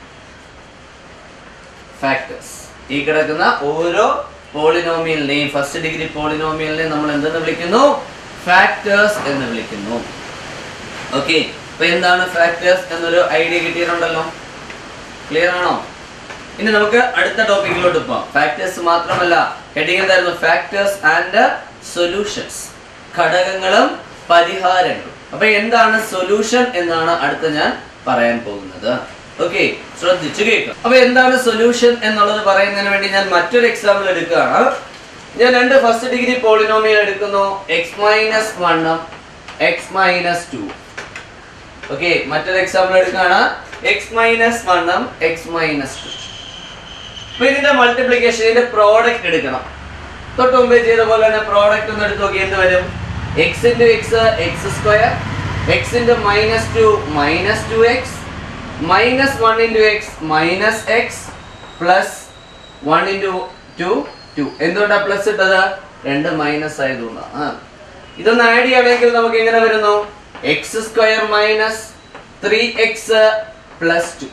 ഫാക്ടേഴ്സ് ഈ കിടക്കുന്ന ഓരോ പോളിനോമിയലിനെയും ഫസ്റ്റ് ഡിഗ്രി പോളിനോമിയലിനെയും നമ്മൾ എന്തെന്ന് വിളിക്കുന്നു ഫാക്ടേഴ്സ് എന്ന് വിളിക്കുന്നു ഓക്കെ അപ്പൊ എന്താണ് ഫാക്ടേഴ്സ് എന്നൊരു ഐഡിയ കിട്ടിയിട്ടുണ്ടല്ലോ ക്ലിയർ ആണോ ഇനി നമുക്ക് അടുത്ത ടോപ്പിക്കിലോട്ട് പോവാം ഫാക്ടേഴ്സ് മാത്രമല്ല ഹെഡിങ് എന്തായിരുന്നു ഫാക്ടേഴ്സ് ആൻഡ് സൊല്യൂഷൻസ് ഘടകങ്ങളും പരിഹാരങ്ങളും അപ്പൊ എന്താണ് സൊല്യൂഷൻ എന്നാണ് അടുത്ത ഞാൻ പറയാൻ പോകുന്നത് ഓക്കെ ശ്രദ്ധിച്ചു കേൾക്കാം അപ്പൊ എന്താണ് സൊല്യൂഷൻ എന്നുള്ളത് പറയുന്നതിന് വേണ്ടി ഞാൻ മറ്റൊരു എക്സാമ്പിൾ എടുക്കുകയാണ് ഞാൻ രണ്ട് ഫസ്റ്റ് ഡിഗ്രി പോളിനോമിയൽ എടുക്കുന്നു എക്സ് മൈനസ് വണ്ണും എക്സ് മൈനസ് ടു ഓക്കെ മറ്റൊരു എക്സാമ്പിൾ എടുക്കുകയാണ് എക്സ് മൈനസ് വണ്ണും എക്സ് മൈനസ് ടു അപ്പൊ ഇതിന്റെ മൾട്ടിപ്ലിക്കേഷൻ ഇതിന്റെ പ്രോഡക്റ്റ് എടുക്കണം തൊട്ട് മുമ്പേ ചെയ്ത പോലെ തന്നെ പ്രോഡക്റ്റ് ഒന്ന് എടുത്ത് നോക്കി എന്ത് വരും x into x x square x into minus two minus two x minus one into x minus x plus one into two two എന്തുകൊണ്ടാണ് പ്ലസ് ഇട്ടത് രണ്ട് മൈനസ് ആയതുകൊണ്ടാണ് ആ. ഇതൊന്ന് ആഡ് ചെയ്യുകയാണെങ്കിൽ നമുക്ക് എങ്ങനെ വരുന്നു x square minus three x plus two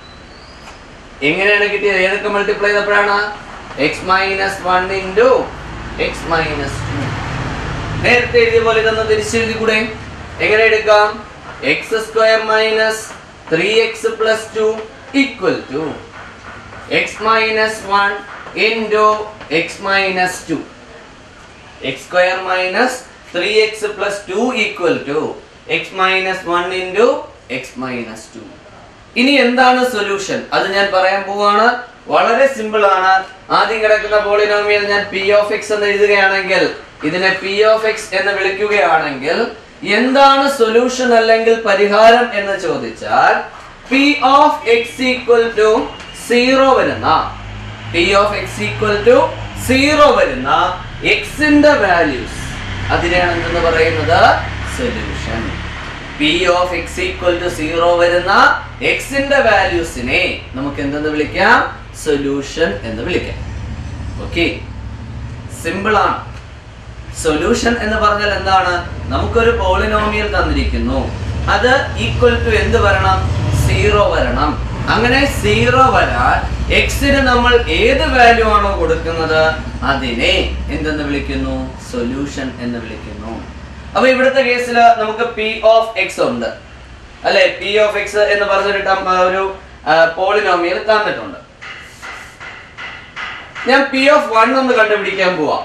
എങ്ങനെയാണ് കിട്ടിയത് ഏതൊക്കെ മൾട്ടിപ്ലൈ ചെയ്തപ്പോഴാണ് x minus one into x minus two നേരത്തെ എഴുതിയ പോലെ ഇതൊന്ന് തിരിച്ചെഴുതി കൂടെ എങ്ങനെ എടുക്കാം x square minus three x plus two equal to x minus one into x minus two x square minus three x plus two equal to x minus one into x minus two ഇനി എന്താണ് solution അത് ഞാൻ പറയാൻ പോവാണ് വളരെ simple ആണ് ആദ്യം കിടക്കുന്ന പോളിനോമിയൽ ഞാൻ പി ഓഫ് എക്സ് എന്ന് എഴുതുകയാണെങ്കിൽ ഇതിനെ പി ഓഫ് എക്സ് എന്ന് വിളിക്കുകയാണെങ്കിൽ എന്താണ് സൊല്യൂഷൻ അല്ലെങ്കിൽ പരിഹാരം എന്ന് ചോദിച്ചാൽ P of x equal to zero വരുന്ന P of x equal to zero വരുന്ന എക്സിന്റെ വാല്യൂസ് അതിനെയാണ് എന്തെന്ന് പറയുന്നത് solution P of x equal to zero വരുന്ന എക്സിന്റെ വാല്യൂസിനെ നമുക്ക് എന്തെന്ന് വിളിക്കാം സൊല്യൂഷൻ എന്ന് വിളിക്കാം ഓക്കെ സിമ്പിൾ ആണ് സൊല്യൂഷൻ എന്ന് പറഞ്ഞാൽ എന്താണ് നമുക്കൊരു പോളിനോമിയൽ തന്നിരിക്കുന്നു അത് ഈക്വൽ ടു എന്ത് വരണം സീറോ വരണം അങ്ങനെ സീറോ വരാൻ എക്സിന് നമ്മൾ ഏത് വാല്യൂ ആണോ കൊടുക്കുന്നത് അതിനെ എന്തെന്ന് വിളിക്കുന്നു സൊല്യൂഷൻ എന്ന് വിളിക്കുന്നു അപ്പൊ ഇവിടുത്തെ കേസിൽ നമുക്ക് പി ഓഫ് എക്സ് ഉണ്ട് അല്ലെ പി ഓഫ് എക്സ് എന്ന് പറഞ്ഞൊരു ടം- ആ, ഒരു പോളിനോമിയൽ തന്നിട്ടുണ്ട് ഞാൻ പി ഓഫ് വൺ ഒന്ന് കണ്ടുപിടിക്കാൻ പോവാം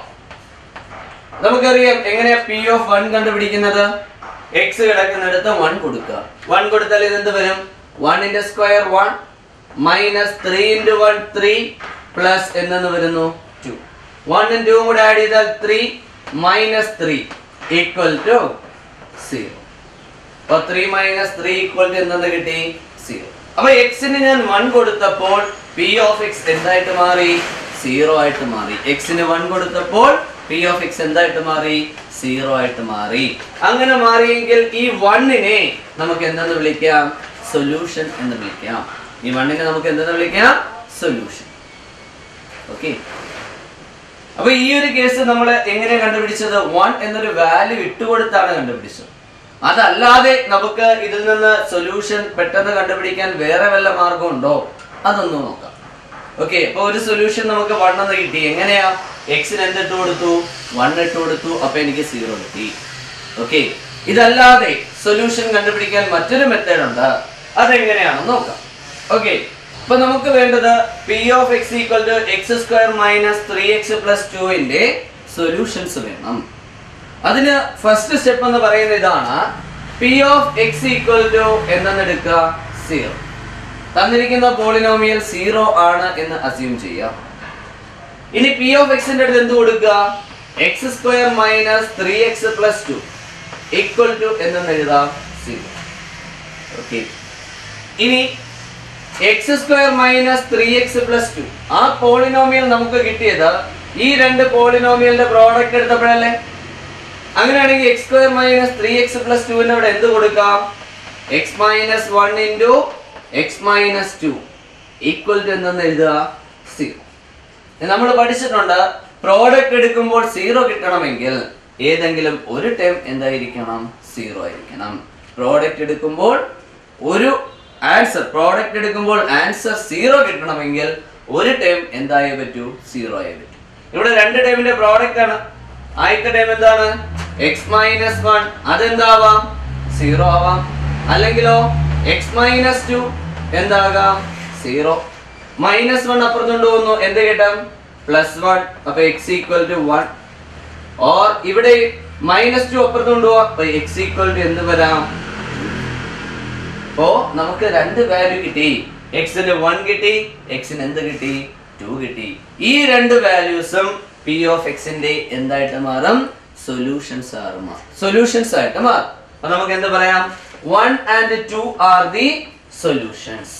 നമുക്കറിയാം എങ്ങനെയാ പി ഓഫ് വൺ കണ്ടുപിടിക്കുന്നത് എക്സ് കിടക്കുന്നിടത്ത് വൺ കൊടുക്കുക വൺ കൊടുത്താൽ ഇത് എന്ത് വരും വണ്ണിന്റെ square one minus three into one three plus എന്നു വരുന്നു ടു വണ്ണും ടൂ കൂടെ ആഡ് ചെയ്താൽ three minus three equal to zero അപ്പൊ three minus three equal to എന്തെന്ന് കിട്ടി സീറോ അപ്പൊ എക്സിന് ഞാൻ വൺ കൊടുത്തപ്പോൾ പി ഓഫ് എക്സ് എന്തായിട്ട് മാറി സീറോ ആയിട്ട് മാറി എക്സിന് വൺ കൊടുത്തപ്പോൾ പി ഓഫ് എക്സ് എന്തായിട്ട് മാറി സീറോ ആയിട്ട് മാറി അങ്ങനെ മാറിയെങ്കിൽ ഈ വണ്ണിനെ നമുക്ക് എന്തെന്ന് വിളിക്കാം സൊല്യൂഷൻ എന്ന് വിളിക്കാം ഈ വണ്ണിനെ നമുക്ക് എന്തെന്ന് വിളിക്കാം സൊല്യൂഷൻ ഓക്കെ അപ്പൊ ഈ ഒരു കേസ് നമ്മൾ എങ്ങനെ കണ്ടുപിടിച്ചത് വൺ എന്നൊരു വാല്യൂ ഇട്ടുകൊടുത്താണ് കണ്ടുപിടിച്ചത് അതല്ലാതെ നമുക്ക് ഇതിൽ നിന്ന് സൊല്യൂഷൻ പെട്ടെന്ന് കണ്ടുപിടിക്കാൻ വേറെ വല്ല മാർഗം ഉണ്ടോ അതൊന്ന് നോക്കാം ഓക്കെ അപ്പൊ ഒരു സൊല്യൂഷൻ നമുക്ക് വൺ എന്ന് കിട്ടി എങ്ങനെയാ എക്സിന് എന്ത് ഇട്ട് കൊടുത്തു വൺ ഇട്ട് കൊടുത്തു അപ്പൊ എനിക്ക് സീറോ കിട്ടി ഓക്കെ ഇതല്ലാതെ സൊല്യൂഷൻ കണ്ടുപിടിക്കാൻ മറ്റൊരു മെത്തേഡ് ഉണ്ട് അതെങ്ങനെയാണെന്ന് നോക്കാം ഓക്കെ അപ്പൊ നമുക്ക് വേണ്ടത് P of x equal to x square minus three x plus ടുവിന്റെ സൊല്യൂഷൻസ് വേണം അതിന് ഫസ്റ്റ് സ്റ്റെപ്പ് എന്ന് പറയുന്നത് ഇതാണ് P of x equal to എന്തെന്നെടുക്കുക സീറോ തന്നിരിക്കുന്ന പോളിനോമിയൽ സീറോ ആണ് എന്ന് അസ്യൂം ചെയ്യാം ഇനി പി ഓഫ് എക്സിന്റെ അടുത്ത് എന്ത് കൊടുക്കുക x square minus three x plus two equal to എന്നെന്ന് എഴുതാം സീറോ ഓക്കെ ഇനി x square minus three x plus two ആ പോളിനോമിയൽ നമുക്ക് കിട്ടിയത് ഈ രണ്ട് പോളിനോമിയലിന്റെ പ്രോഡക്റ്റ് എടുത്തപ്പോഴല്ലേ അങ്ങനെയാണെങ്കിൽ x square minus three x plus ടുവിന് അവിടെ എന്ത് കൊടുക്കാം x minus one into x minus two equal to എന്തെന്ന് എഴുതുക സീറോ നമ്മൾ പഠിച്ചിട്ടുണ്ട് പ്രോഡക്റ്റ് എടുക്കുമ്പോൾ സീറോ കിട്ടണമെങ്കിൽ ഏതെങ്കിലും ഒരു ടേം എന്തായിരിക്കണം സീറോ ആയിരിക്കണം പ്രോഡക്റ്റ് എടുക്കുമ്പോൾ ഒരു ആൻസർ പ്രോഡക്റ്റ് എടുക്കുമ്പോൾ ആൻസർ സീറോ കിട്ടണമെങ്കിൽ ഒരു ടേം എന്തായേ പറ്റൂ സീറോ ആയേ പറ്റൂ ഇവിടെ രണ്ട് ടേമിന്റെ പ്രോഡക്റ്റ് ആണ് ആദ്യത്തെ ടേം എന്താണ് എക്സ് മൈനസ് വൺ അതെന്താവാം സീറോ ആവാം അല്ലെങ്കിലോ എക്സ് മൈനസ് ടു എന്താകാം സീറോ മൈനസ് വൺ അപ്പുറത്തുകൊണ്ട് പോകുന്നു എന്ത് കിട്ടും പ്ലസ് വൺ അപ്പൊ x equal to one or ഇവിടെ മൈനസ് ടു അപ്പുറത്തുകൊണ്ട് പോവാം അപ്പൊ എക്സ് ഈക്വൽ ടു എന്ത് വരാം അപ്പോ നമുക്ക് രണ്ട് വാല്യൂ കിട്ടി എക്സിന് വൺ കിട്ടി എക്സിന് എന്ത് കിട്ടി ടു കിട്ടി ഈ രണ്ട് വാല്യൂസും പി ഓഫ് എക്സിന്റെ എന്തായിട്ട് മാറും സൊല്യൂഷൻസ് ആറ് മാറും സൊല്യൂഷൻസ് ആയിട്ട് മാറും അപ്പൊ നമുക്ക് എന്ത് പറയാം one and two are the solutions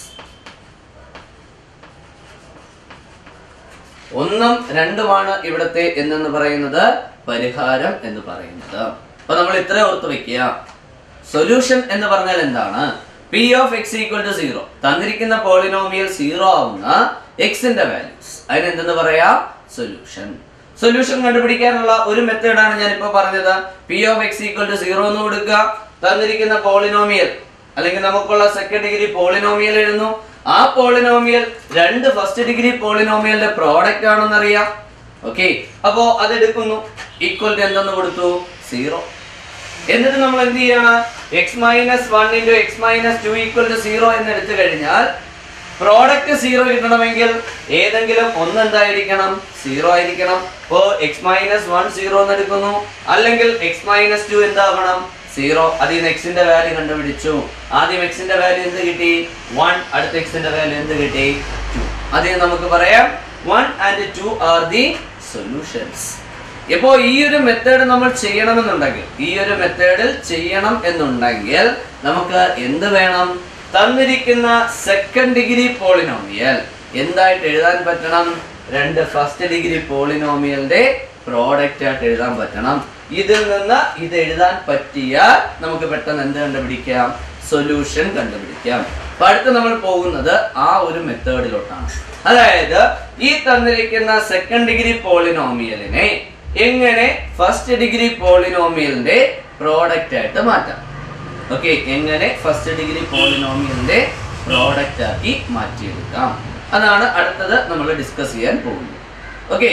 ഒന്നും രണ്ടുമാണ് ഇവിടത്തെ എന്നെന്ന് പറയുന്നത് പരിഹാരം എന്ന് പറയുന്നത് അപ്പൊ നമ്മൾ ഇത്ര ഓർത്ത് വെക്കുക സൊല്യൂഷൻ എന്ന് പറഞ്ഞാൽ എന്താണ് p of x equal to zero തന്നിരിക്കുന്ന പോളിനോമിയൽ സീറോ ആവുന്ന എക്സിന്റെ വാല്യൂസ് അതിന് എന്തെന്ന് പറയാം സൊല്യൂഷൻ സൊല്യൂഷൻ കണ്ടുപിടിക്കാനുള്ള ഒരു മെത്തേഡാണ് ഞാൻ ഇപ്പൊ പറഞ്ഞത് p of x equal to zero എന്ന് കൊടുക്കുക തന്നിരിക്കുന്ന പോളിനോമിയൽ അല്ലെങ്കിൽ നമുക്കുള്ള സെക്കൻഡ് ഡിഗ്രി പോളിനോമിയൽ എഴുതുന്നു ആ പോളിനോമിയൽ രണ്ട് ഫസ്റ്റ് ഡിഗ്രി പോളിനോമിയലിന്റെ പ്രോഡക്റ്റ് ആണെന്ന് അറിയാം ഓക്കെ അപ്പോ അതെടുക്കുന്നു ഈക്വൽ ടു എന്തെന്ന് കൊടുത്തു സീറോ എന്നിട്ട് നമ്മൾ എന്ത് ചെയ്യാണ് x minus one into x minus two equal to zero എന്ന് എടുത്തു കഴിഞ്ഞാൽ പ്രോഡക്റ്റ് സീറോ കിട്ടണമെങ്കിൽ ഏതെങ്കിലും ഒന്ന് എന്തായിരിക്കണം സീറോ ആയിരിക്കണം ഇപ്പോ എക്സ് മൈനസ് വൺ സീറോ എന്ന് എടുക്കുന്നു അല്ലെങ്കിൽ എക്സ് മൈനസ് ടു എന്താവണം സീറോ അതിൽ നിന്ന് എക്സിന്റെ വാല്യൂ കണ്ടുപിടിച്ചു ആദ്യം എക്സിന്റെ വാല്യൂ എന്ത് കിട്ടി വൺ അടുത്ത എക്സിന്റെ വാല്യൂ എന്ത് കിട്ടി ടു അതിന് നമുക്ക് പറയാം one and two are the solutions ഇപ്പോ ഈ ഒരു മെത്തേഡ് നമ്മൾ ചെയ്യണമെന്നുണ്ടെങ്കിൽ ഈ ഒരു മെത്തേഡിൽ ചെയ്യണം എന്നുണ്ടെങ്കിൽ നമുക്ക് എന്ത് വേണം തന്നിരിക്കുന്ന സെക്കൻഡ് ഡിഗ്രി പോളിനോമിയൽ എന്തായിട്ട് എഴുതാൻ പറ്റണം രണ്ട് ഫസ്റ്റ് ഡിഗ്രി പോളിനോമിയലിന്റെ പ്രോഡക്റ്റ് ആയിട്ട് എഴുതാൻ പറ്റണം ഇതിൽ നിന്ന് ഇത് എഴുതാൻ പറ്റിയാൽ നമുക്ക് പെട്ടെന്ന് എന്ത് കണ്ടുപിടിക്കാം സൊല്യൂഷൻ കണ്ടുപിടിക്കാം അപ്പൊ അടുത്ത് നമ്മൾ പോകുന്നത് ആ ഒരു മെത്തേഡിലോട്ടാണ് അതായത് ഈ തന്നിരിക്കുന്ന സെക്കൻഡ് ഡിഗ്രി പോളിനോമിയലിനെ എങ്ങനെ ഫസ്റ്റ് ഡിഗ്രി പോളിനോമിയലിന്റെ പ്രോഡക്റ്റ് ആയിട്ട് മാറ്റാം ഓക്കെ എങ്ങനെ ഫസ്റ്റ് ഡിഗ്രി പോളിനോമിയലിന്റെ പ്രോഡക്റ്റ് ആക്കി മാറ്റിയെടുക്കാം അതാണ് അടുത്തത് നമ്മൾ ഡിസ്കസ് ചെയ്യാൻ പോകുന്നത് ഓക്കെ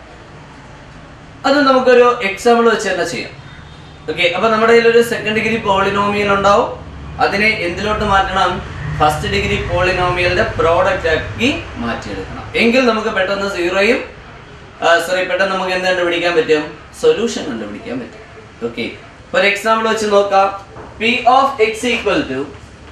അത് നമുക്കൊരു എക്സാമ്പിൾ വെച്ച് തന്നെ ചെയ്യാം ഓക്കെ അപ്പൊ നമ്മുടെ കയ്യിൽ ഒരു സെക്കൻഡ് ഡിഗ്രി പോളിനോമിയൽ ഉണ്ടാവും അതിനെ എന്തിലോട്ട് മാറ്റണം ഫസ്റ്റ് ഡിഗ്രി പോളിനോമിയലിന്റെ പ്രോഡക്റ്റ് ആക്കി മാറ്റിയെടുക്കണം എങ്കിൽ നമുക്ക് പെട്ടെന്ന് സീറോയും സോറി പെട്ടെന്ന് നമുക്ക് എന്ത് കണ്ടുപിടിക്കാൻ പറ്റും സൊല്യൂഷൻ കണ്ടുപിടിക്കാൻ പറ്റും ഓക്കെ ഒരു എക്സാമ്പിൾ വെച്ച് നോക്കാം p of x equal to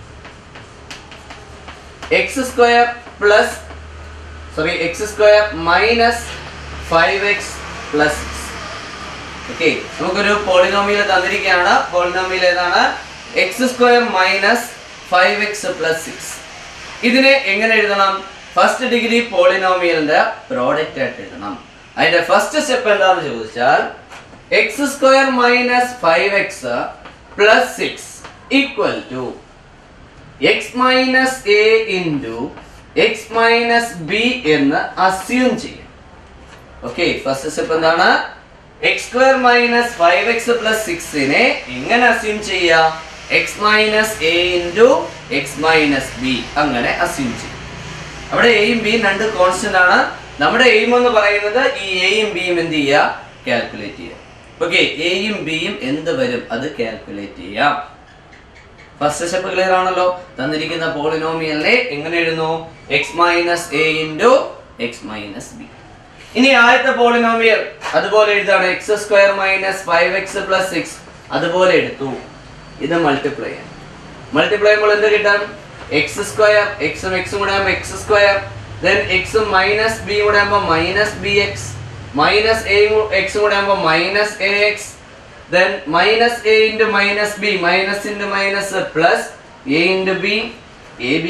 x square plus sorry x square minus five x plus six okay നമുക്കൊരു പോളിനോമിയൽ തന്നിരിക്കുകയാണ് പോളിനോമിയൽ ഏതാണ് x square minus five x plus six ഇതിനെ എങ്ങനെ എഴുതണം ഫസ്റ്റ് ഡിഗ്രി പോളിനോമിയലിന്റെ പ്രോഡക്റ്റ് ആയിട്ട് എഴുതണം അതിന്റെ ഫസ്റ്റ് സ്റ്റെപ്പ് എന്താണെന്ന് ചോദിച്ചാൽ x square minus five x plus six equal to x minus a into x minus b എന്ന് അസ്യൂം ചെയ്യാം ഓക്കെ ഫസ്റ്റ് സ്റ്റെപ്പ് എന്താണ് x square minus five x plus സിക്സിനെ എങ്ങനെ അസ്യൂം ചെയ്യാം x minus a into x minus b അങ്ങനെ assume ചെയ്യും അവിടെ എയും ബിയും രണ്ട് കോൺസ്റ്റന്റ് ആണ് നമ്മുടെ എയിം എന്ന് പറയുന്നത് ഈ എയും ബിയും എന്ത് ചെയ്യുക കാൽക്കുലേറ്റ് ചെയ്യുക ഓക്കെ എയും ബിയും എന്ത് വരും അത് കാൽക്കുലേറ്റ് ചെയ്യാം ഫസ്റ്റ് സ്റ്റെപ്പ് ക്ലിയർ ആണല്ലോ തന്നിരിക്കുന്ന പോളിനോമിയലിനെ എങ്ങനെ എഴുതുന്നു x minus a into x minus b ഇനി ആദ്യത്തെ പോളിനോമിയൽ അതുപോലെ എഴുതാണ് x square minus five x plus six അതുപോലെ എടുത്തു ഇത് മൾട്ടിപ്ലൈ ചെയ്യാം മൾട്ടിപ്ലൈ ചെയ്യുമ്പോൾ എന്ത് കിട്ടാൻ എക്സ് സ്ക്വയർ എക്സും എക്സും കൂടെ ആകുമ്പോൾ എക്സ് സ്ക്വയർ ദെൻ എക്സും മൈനസ് ബി കൂടെ ആകുമ്പോൾ minus b x minus a എക്സും കൂടെ ആകുമ്പോൾ minus a x then minus a into minus b minus into minus plus a into b a b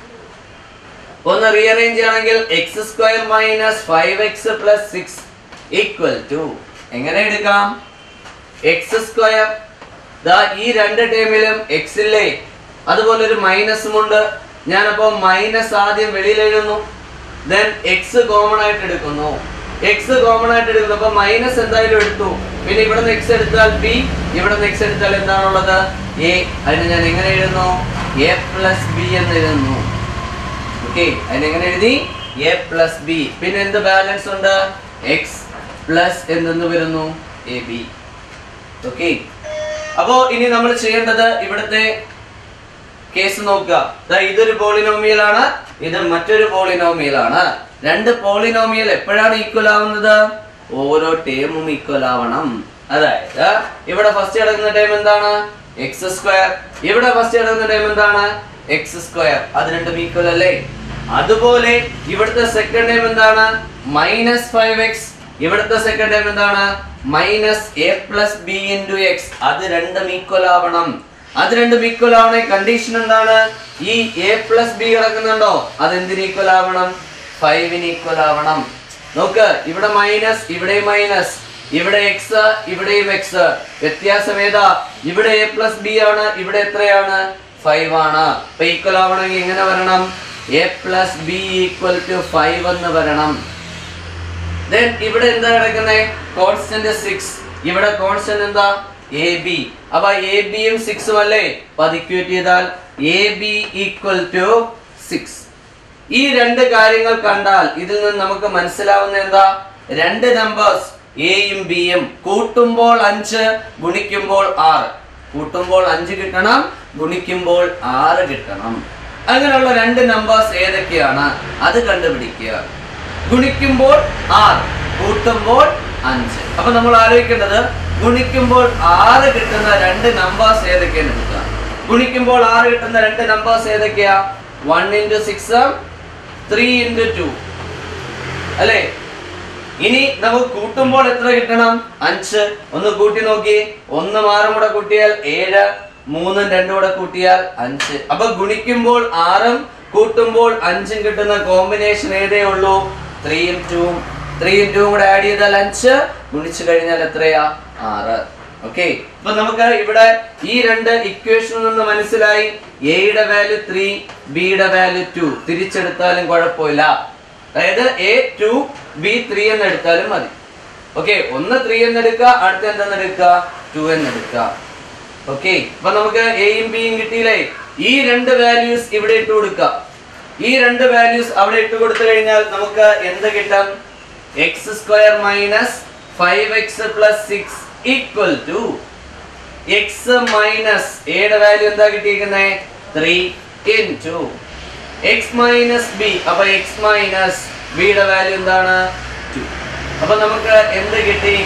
ഒന്ന് റീഅറേഞ്ച് ആണെങ്കിൽ x square minus five x plus six equal to എങ്ങനെ എടുക്കാം x square ദാ ഈ രണ്ട് ടേമിലും എക്സ് ഇല്ലേ അതുപോലെ ഒരു മൈനസും ഉണ്ട് ഞാനപ്പോ മൈനസ് ആദ്യം വെളിയിൽ എഴുതുന്നു ദെൻ എക്സ് കോമൺ ആയിട്ട് എടുക്കുന്നു എക്സ് കോമൺ ആയിട്ട് എടുക്കുന്നു അപ്പൊ മൈനസ് എന്തായാലും എടുത്തു പിന്നെ ഇവിടെ നിന്ന് എക്സ് എടുത്താൽ ബി ഇവിടെ നിന്ന് എക്സ് എടുത്താൽ എന്താണുള്ളത് എ അതിന് ഞാൻ എങ്ങനെ എഴുതുന്നു എ പ്ലസ് ബി എന്ന് എഴുതുന്നു ഓക്കെ അതിനെങ്ങനെ എഴുതി എ പ്ലസ് ബി പിന്നെ എന്ത് ബാലൻസ് ഉണ്ട് എക്സ് പ്ലസ് എന്തെന്ന് വരുന്നു എ ബി ഓക്കെ അപ്പോ ഇനി നമ്മൾ ചെയ്യേണ്ടത് ഇവിടുത്തെ കേസ് നോക്കുക ദാ ഇതൊരു പോളിനോമിയൽ ആണ് ഇത് മറ്റൊരു പോളിനോമിയൽ ആണ് രണ്ട് പോളിനോമിയൽ എപ്പോഴാണ് ഈക്വൽ ആവുന്നത് ഓരോ ടേമും ഈക്വൽ ആവണം അതായത് ഇവിടെ ഫസ്റ്റ് കിടക്കുന്ന ടൈം എന്താണ് എക്സ് സ്ക്വയർ ഇവിടെ ഫസ്റ്റ് കിടക്കുന്ന ടൈം എന്താണ് എക്സ് സ്ക്വയർ അത് രണ്ടും ഈക്വൽ അല്ലേ അതുപോലെ ഇവിടുത്തെ സെക്കൻഡ് ടൈം എന്താണ് മൈനസ് ഫൈവ് എക്സ് ഇവിടുത്തെ സെക്കൻഡ് ടൈം എന്താണ് minus a plus B into x അത് രണ്ടും ഈക്വൽ ആവണം അത് രണ്ടും ഈക്വൽ ആവണേ കണ്ടീഷൻ എന്താണ് ഈ എ പ്ലസ് ബി കിടക്കുന്നുണ്ടോ അത് എന്തിന് ഈക്വൽ ആവണം ഫൈവിന് ഈക്വൽ ആവണം നോക്ക് ഇവിടെ മൈനസ് ഇവിടെ മൈനസ് ഇവിടെ എക്സ് ഇവിടെയും എക്സ് വ്യത്യാസം ഏതാ ഇവിടെ എ പ്ലസ് ബി ആണ് ഇവിടെ എത്രയാണ് ഫൈവ് ആണ് അപ്പൊ ഈക്വൽ ആവണമെങ്കിൽ എങ്ങനെ വരണം a plus b equal to five എന്ന് വരണം ദെൻ ഇവിടെ എന്താ കിടക്കുന്നത് കോൺസ്റ്റന്റ് സിക്സ് ഇവിടെ കോൺസ്റ്റന്റ് എന്താ എ ബി അപ്പൊ എ ബിയും സിക്സും അല്ലേ പതിക്യൂറ്റ് ചെയ്താൽ a b equal to six ഈ രണ്ട് കാര്യങ്ങൾ കണ്ടാൽ ഇതിൽ നിന്ന് നമുക്ക് മനസ്സിലാവുന്ന എന്താ രണ്ട് നമ്പേഴ്സ് എയും ബിയും കൂട്ടുമ്പോൾ അഞ്ച് ഗുണിക്കുമ്പോൾ ആറ് കൂട്ടുമ്പോൾ അഞ്ച് കിട്ടണം ഗുണിക്കുമ്പോൾ ആറ് കിട്ടണം അങ്ങനെയുള്ള രണ്ട് നമ്പേഴ്സ് ഏതൊക്കെയാണ് അത് കണ്ടുപിടിക്കുക ഗുണിക്കുമ്പോൾ ആറ് കൂട്ടുമ്പോൾ അഞ്ച് അപ്പൊ നമ്മൾ ആലോചിക്കേണ്ടത് ഗുണിക്കുമ്പോൾ ആറ് കിട്ടുന്ന രണ്ട് നമ്പേഴ്സ് ഏതൊക്കെയാണ് എടുക്കുക ഗുണിക്കുമ്പോൾ ആറ് കിട്ടുന്ന രണ്ട് നമ്പേഴ്സ് ഏതൊക്കെയാ one into six three into two അല്ലേ ഇനി നമുക്ക് കൂട്ടുമ്പോൾ എത്ര കിട്ടണം അഞ്ച് ഒന്ന് കൂട്ടി നോക്കി ഒന്ന് ആറും കൂടെ കൂട്ടിയാൽ ഏഴ് മൂന്നും രണ്ടും കൂടെ കൂട്ടിയാൽ അഞ്ച് അപ്പൊ ഗുണിക്കുമ്പോൾ ആറും കൂട്ടുമ്പോൾ അഞ്ചും കിട്ടുന്ന കോമ്പിനേഷൻ ഏതേ ഉള്ളൂ ത്രീയും ടൂവും ത്രീയും ടൂവും കൂടെ ആഡ് ചെയ്താൽ അഞ്ച് ഗുണിച്ചു കഴിഞ്ഞാൽ എത്രയാ ആറ് ഓക്കെ അപ്പൊ നമുക്ക് ഇവിടെ ഈ രണ്ട് ഇക്വേഷനിൽ നിന്ന് മനസ്സിലായി എയുടെ വാല്യൂ ത്രീ ബിയുടെ വാല്യൂ ടു തിരിച്ചെടുത്താലും കുഴപ്പമില്ല അതായത് എ ടു ബി ത്രീ എന്ന് എടുത്താലും മതി ഓക്കെ ഒന്ന് ത്രീ എന്ന് എടുക്കുക അടുത്ത എന്തെന്ന് എടുക്കുക ടു എന്ന് എടുക്കുക ഓക്കെ അപ്പൊ നമുക്ക് എയും ബിയും കിട്ടിയില്ലേ ഈ രണ്ട് വാല്യൂസ് ഇവിടെ ഇട്ട് കൊടുക്കുക ഈ രണ്ട് വാല്യൂസ് അവിടെ ഇട്ട് കൊടുത്തു കഴിഞ്ഞാൽ നമുക്ക് എന്ത് കിട്ടും x square minus five x plus six equal to x minus എയുടെ വാല്യൂ എന്താ കിട്ടിയിരിക്കുന്നത് three into x minus B അപ്പൊ എക്സ് മൈനസ് ബിയുടെ വാല്യൂ എന്താണ് ടു അപ്പൊ നമുക്ക് എന്ത് കിട്ടി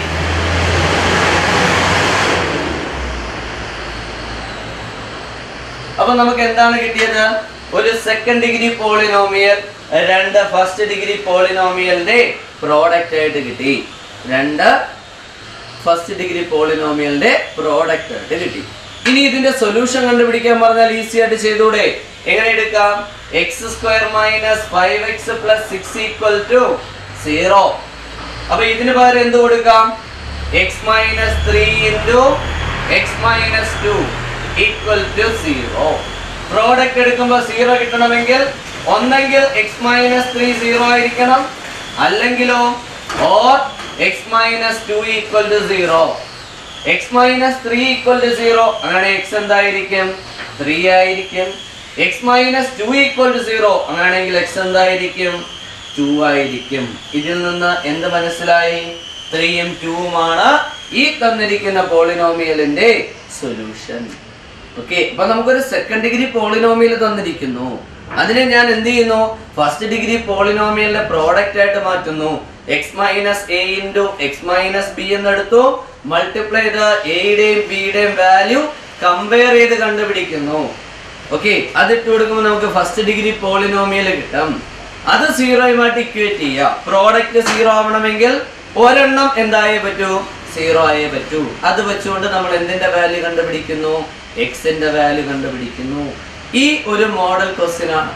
അപ്പൊ നമുക്ക് എന്താണ് കിട്ടിയത് ഒരു സെക്കൻഡ് ഡിഗ്രി പോളിനോമിയൽ രണ്ട് ഫസ്റ്റ് ഡിഗ്രി പോളിനോമിയലിന്റെ പ്രോഡക്റ്റ് ആയിട്ട് കിട്ടി രണ്ട് ഫസ്റ്റ് ഡിഗ്രി പോളിനോമിയലിന്റെ പ്രോഡക്റ്റ് ആയിട്ട് കിട്ടി ഇനി ഇതിന്റെ സൊല്യൂഷൻ കണ്ടുപിടിക്കാൻ പറഞ്ഞാൽ ഈസി ആയിട്ട് ചെയ്തൂടെ എങ്ങനെ എടുക്കാം x square minus five x plus six equal to zero അപ്പൊ ഇതിന് പകരം എന്ത് കൊടുക്കാം x minus three into x minus two equal to zero product എടുക്കുമ്പോൾ സീറോ കിട്ടണമെങ്കിൽ ഒന്നെങ്കിൽ എക്സ് മൈനസ് ത്രീ സീറോ ആയിരിക്കണം അല്ലെങ്കിലോ or x minus two equal to zero x minus three equal to zero അങ്ങനെ എക്സ് എന്തായിരിക്കും ത്രീ ആയിരിക്കും x minus two equal to zero അങ്ങനെയാണെങ്കിൽ x എന്തായിരിക്കും ടു ആയിരിക്കും ഇതിൽ നിന്ന് എന്ത് മനസ്സിലായി ത്രീയും ടൂവുമാണ് ഈ തന്നിരിക്കുന്ന പോളിനോമിയലിന്റെ സൊല്യൂഷൻ ഓക്കെ അപ്പൊ നമുക്കൊരു സെക്കൻഡ് ഡിഗ്രി പോളിനോമിയൽ തന്നിരിക്കുന്നു അതിനെ ഞാൻ എന്ത് ചെയ്യുന്നു ഫസ്റ്റ് ഡിഗ്രി പോളിനോമിയലിന്റെ പ്രോഡക്റ്റ് ആയിട്ട് മാറ്റുന്നു x minus a into x minus b എന്നെടുത്തു മൾട്ടിപ്ലൈ ചെയ്ത് എയുടെയും ബിയുടെയും വാല്യൂ കമ്പയർ ചെയ്ത് കണ്ടുപിടിക്കുന്നു ഓക്കെ അതിട്ട് കൊടുക്കുമ്പോൾ നമുക്ക് ഫസ്റ്റ് ഡിഗ്രി പോളിനോമിയൽ കിട്ടും അത് സീറോയുമായിട്ട് ഇക്വേറ്റ് ചെയ്യുക പ്രോഡക്റ്റ് സീറോ ആവണമെങ്കിൽ ഒരെണ്ണം എന്തായേ പറ്റൂ സീറോ ആയേ പറ്റൂ അത് വെച്ചുകൊണ്ട് നമ്മൾ എന്തിന്റെ വാല്യൂ കണ്ടുപിടിക്കുന്നു എക്സിന്റെ വാല്യൂ കണ്ടുപിടിക്കുന്നു ഈ ഒരു മോഡൽ ക്വസ്റ്റ്യൻ ആണ്